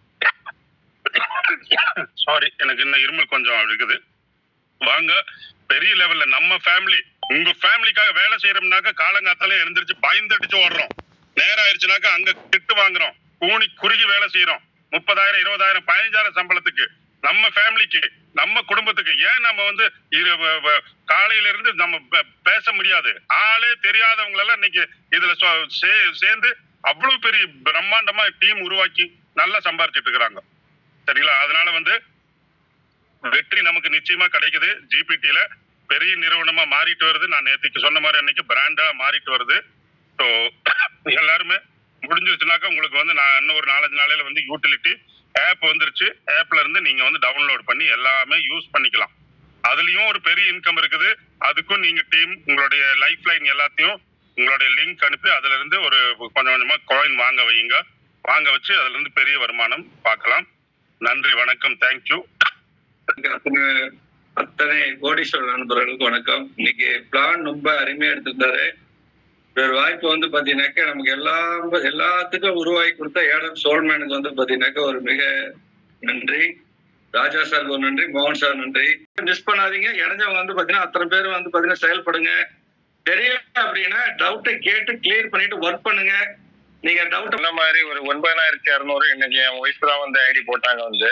சாரி எனக்கு இன்னும் இருமல் கொஞ்சம் இருக்குது வாங்க பெரிய லெவல்ல நம்ம ஃபேமிலி உங்க ஃபேமிலிக்காக வேலை செய்யறோம்னாக்க காலங்காத்தால எழுந்திருச்சு பயந்தடிச்சு ஓடுறோம் நேரம் ஆயிடுச்சுனாக்கா அங்க திட்டு வாங்குறோம் கூணி குறுகி வேலை செய்யறோம் முப்பதாயிரம் இருபதாயிரம் பதினஞ்சாயிரம் சம்பளத்துக்கு நம்ம ஃபேமிலிக்கு நம்ம குடும்பத்துக்கு ஏன் நம்ம வந்து இரு- வ- வ- காலையில இருந்து நம்ம பே- பேச முடியாது ஆளே தெரியாதவங்க எல்லாம் இன்னைக்கு இதுல சொ- சே- சேர்ந்து அவ்வளவு பெரிய பிரம்மாண்டமா டீம் உருவாக்கி நல்லா சம்பாரிச்சிட்டு இருக்கிறாங்க சரிங்களா அதனால வந்து வெற்றி நமக்கு நிச்சயமா கிடைக்குது ஜிபிடில பெரிய நிறுவனமா மாறிட்டு வருது நான் நேத்திக்கு சொன்ன மாதிரி அன்னைக்கு பிராண்டா மாறிட்டு வருது ஸோ எல்லாருமே முடிஞ்சிருச்சுனாக்கா உங்களுக்கு வந்து நான் இன்னும் ஒரு நாலஞ்சு நாளையில வந்து யூட்டிலிட்டி ஆப் வந்துருச்சு ஆப்ல இருந்து நீங்க வந்து டவுன்லோட் பண்ணி எல்லாமே யூஸ் பண்ணிக்கலாம் அதுலயும் ஒரு பெரிய இன்கம் இருக்குது அதுக்கும் நீங்க டீம் உங்களுடைய லைஃப் லைன் எல்லாத்தையும் உங்களுடைய லிங்க் அனுப்பி அதுல இருந்து ஒரு கொஞ்சம் கொஞ்சமா காயின் வாங்க வைங்க வாங்க வச்சு அதுல இருந்து பெரிய வருமானம் பார்க்கலாம் நன்றி வணக்கம் தேங்க்யூ அத்தனை அத்தனை கோடீஸ்வரர் நண்பர்களுக்கு வணக்கம் இன்னைக்கு பிளான் ரொம்ப அருமையா எடுத்திருந்தாரு ஒரு வாய்ப்பு வந்து பாத்தீங்கன்னாக்கா நமக்கு எல்லாம் எல்லாத்துக்கும் உருவாக்கி கொடுத்த ஏடம் சோல்மேனுக்கு வந்து பாத்தீங்கன்னாக்கா ஒரு மிக நன்றி ராஜா சார் ஒரு நன்றி மோகன் சார் நன்றி மிஸ் பண்ணாதீங்க இடைஞ்சவங்க வந்து பாத்தீங்கன்னா அத்தனை பேர் வந்து பாத்தீங்கன்னா செயல்படுங்க தெரியல அப்படின்னா டவுட்டை கேட்டு கிளியர் பண்ணிட்டு ஒர்க் பண்ணுங்க நீங்க டவுட் சொன்ன மாதிரி ஒரு ஒன்பதாயிரத்தி அறுநூறு இன்னைக்கு என் ஒய்ஃப் தான் வந்து ஐடி போட்டாங்க வந்து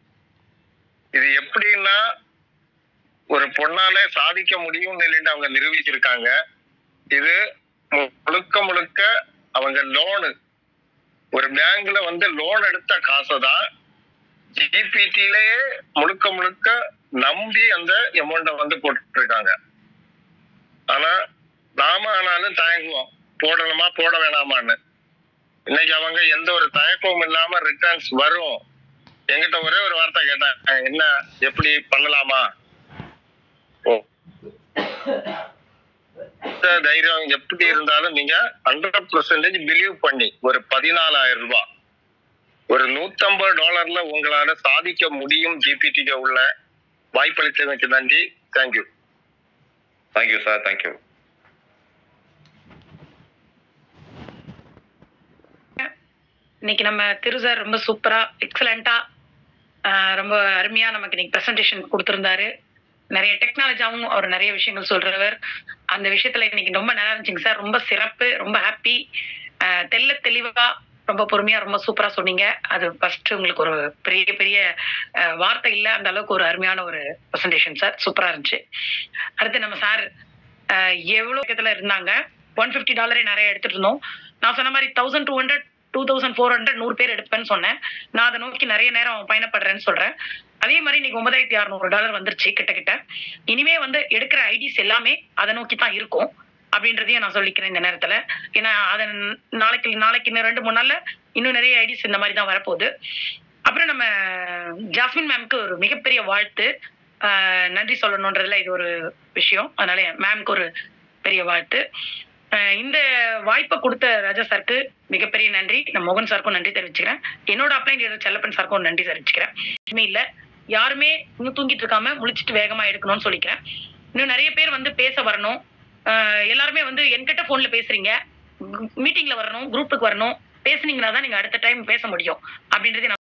இது எப்படின்னா ஒரு பொண்ணால சாதிக்க முடியும்னு சொல்லிட்டு அவங்க நிரூபிச்சிருக்காங்க இது மு- முழுக்க முழுக்க அவங்க லோனு ஒரு பேங்க்ல வந்து லோன் எடுத்த காசை தான் ஜிபிடிலேயே முழுக்க முழுக்க நம்பி அந்த அமௌண்ட்டை வந்து போட்டுட்டு இருக்காங்க ஆனா நாம ஆனாலும் தயங்குவோம் போடணுமா போட வேணாமான்னு இன்னைக்கு அவங்க எந்த ஒரு தயக்கமும் இல்லாம ரிட்டர்ன்ஸ் வரும் என்கிட்ட ஒரே ஒரு வார்த்தை கேட்டாங்க என்ன எப்படி பண்ணலாமா ஓ இந்த தைரியம் எப்படி இருந்தாலும் நீங்க ஹண்ட்ரட் பர்சன்டேஜ் பிலீவ் பண்ணி ஒரு பதினாலாயிரம் ரூபாய் ஒரு நூத்தம்பது டாலர்ல உங்களால சாதிக்க முடியும் ஜிபிடிக்கு உள்ள வாய்ப்பளித்தமைக்கு நன்றி தேங்க்யூ தேங்க்யூ சார் தேங்க்யூ இன்னைக்கு நம்ம திரு சார் ரொம்ப சூப்பரா எக்ஸலண்டா ரொம்ப அருமையா நமக்கு இன்னைக்கு ப்ரெசன்டேஷன் கொடுத்திருந்தாரு நிறைய டெக்னாலஜியாவும் அவர் நிறைய விஷயங்கள் சொல்றவர் அந்த விஷயத்துல இன்னைக்கு ரொம்ப நல்லா இருந்துச்சுங்க சார் ரொம்ப சிறப்பு ரொம்ப ஹாப்பி தெல்ல தெளிவா ரொம்ப பொறுமையா ரொம்ப சூப்பரா சொன்னீங்க அது ஃபர்ஸ்ட் உங்களுக்கு ஒரு பெரிய பெரிய அஹ், வார்த்தை இல்ல அந்த அளவுக்கு ஒரு அருமையான ஒரு ப்ரெசன்டேஷன் சார் சூப்பரா இருந்துச்சு அடுத்து நம்ம சார் எவ்வளவு பக்கத்துல இருந்தாங்க ஒன் ஃபிஃப்டி டாலரே நிறைய எடுத்துட்டு இருந்தோம் நான் சொன்ன மாதிரி thousand two hundred two thousand four hundred நூறு பேர் எடுப்பேன்னு சொன்னேன் நான் அதை நோக்கி நிறைய நேரம் பயணப்படுறேன்னு சொல்றேன் அதே மாதிரி இன்னைக்கு ஒன்பதாயிரத்தி அறுநூறு டாலர் வந்துருச்சு கிட்ட கிட்ட இனிமே வந்து எடுக்கிற ஐடிஸ் எல்லாமே அதை நோக்கி தான் இருக்கும் அப்படின்றதையும் நான் சொல்லிக்கிறேன் இந்த நேரத்துல ஏன்னா அதன் நாளைக்கு நாளைக்கு இன்னும் ரெண்டு மூணு நாள்ல இன்னும் நிறைய ஐடிஸ் இந்த மாதிரி தான் வரப்போகுது அப்புறம் நம்ம ஜாஸ்மின் மேம்க்கு ஒரு மிகப்பெரிய வாழ்த்து ஆஹ் நன்றி சொல்லணுன்றதுல இது ஒரு விஷயம் அதனால மேம்க்கு ஒரு பெரிய வாழ்த்து ஆஹ் இந்த வாய்ப்பை கொடுத்த ராஜா சாருக்கு மிகப்பெரிய நன்றி நான் மோகன் சாருக்கும் நன்றி தெரிவிச்சுக்கிறேன் என்னோட அப்ளைன் செல்லப்பன் சாருக்கும் நன்றி தெரிவிச்சுக்கிறேன் எதுவுமே இல்ல யாருமே இன்னும் தூங்கிட்டு இருக்காம முழிச்சிட்டு வேகமா எடுக்கணும்னு சொல்லிக்கிறேன் இன்னும் நிறைய பேர் வந்து பேச வரணும் ஆஹ் எல்லாருமே வந்து என்கிட்ட போன்ல பேசுறீங்க மீட்டிங்ல வரணும் குரூப்புக்கு வரணும் பேசுனீங்கன்னா தான் நீங்க அடுத்த டைம் பேச முடியும் அப்படின்றதை நான்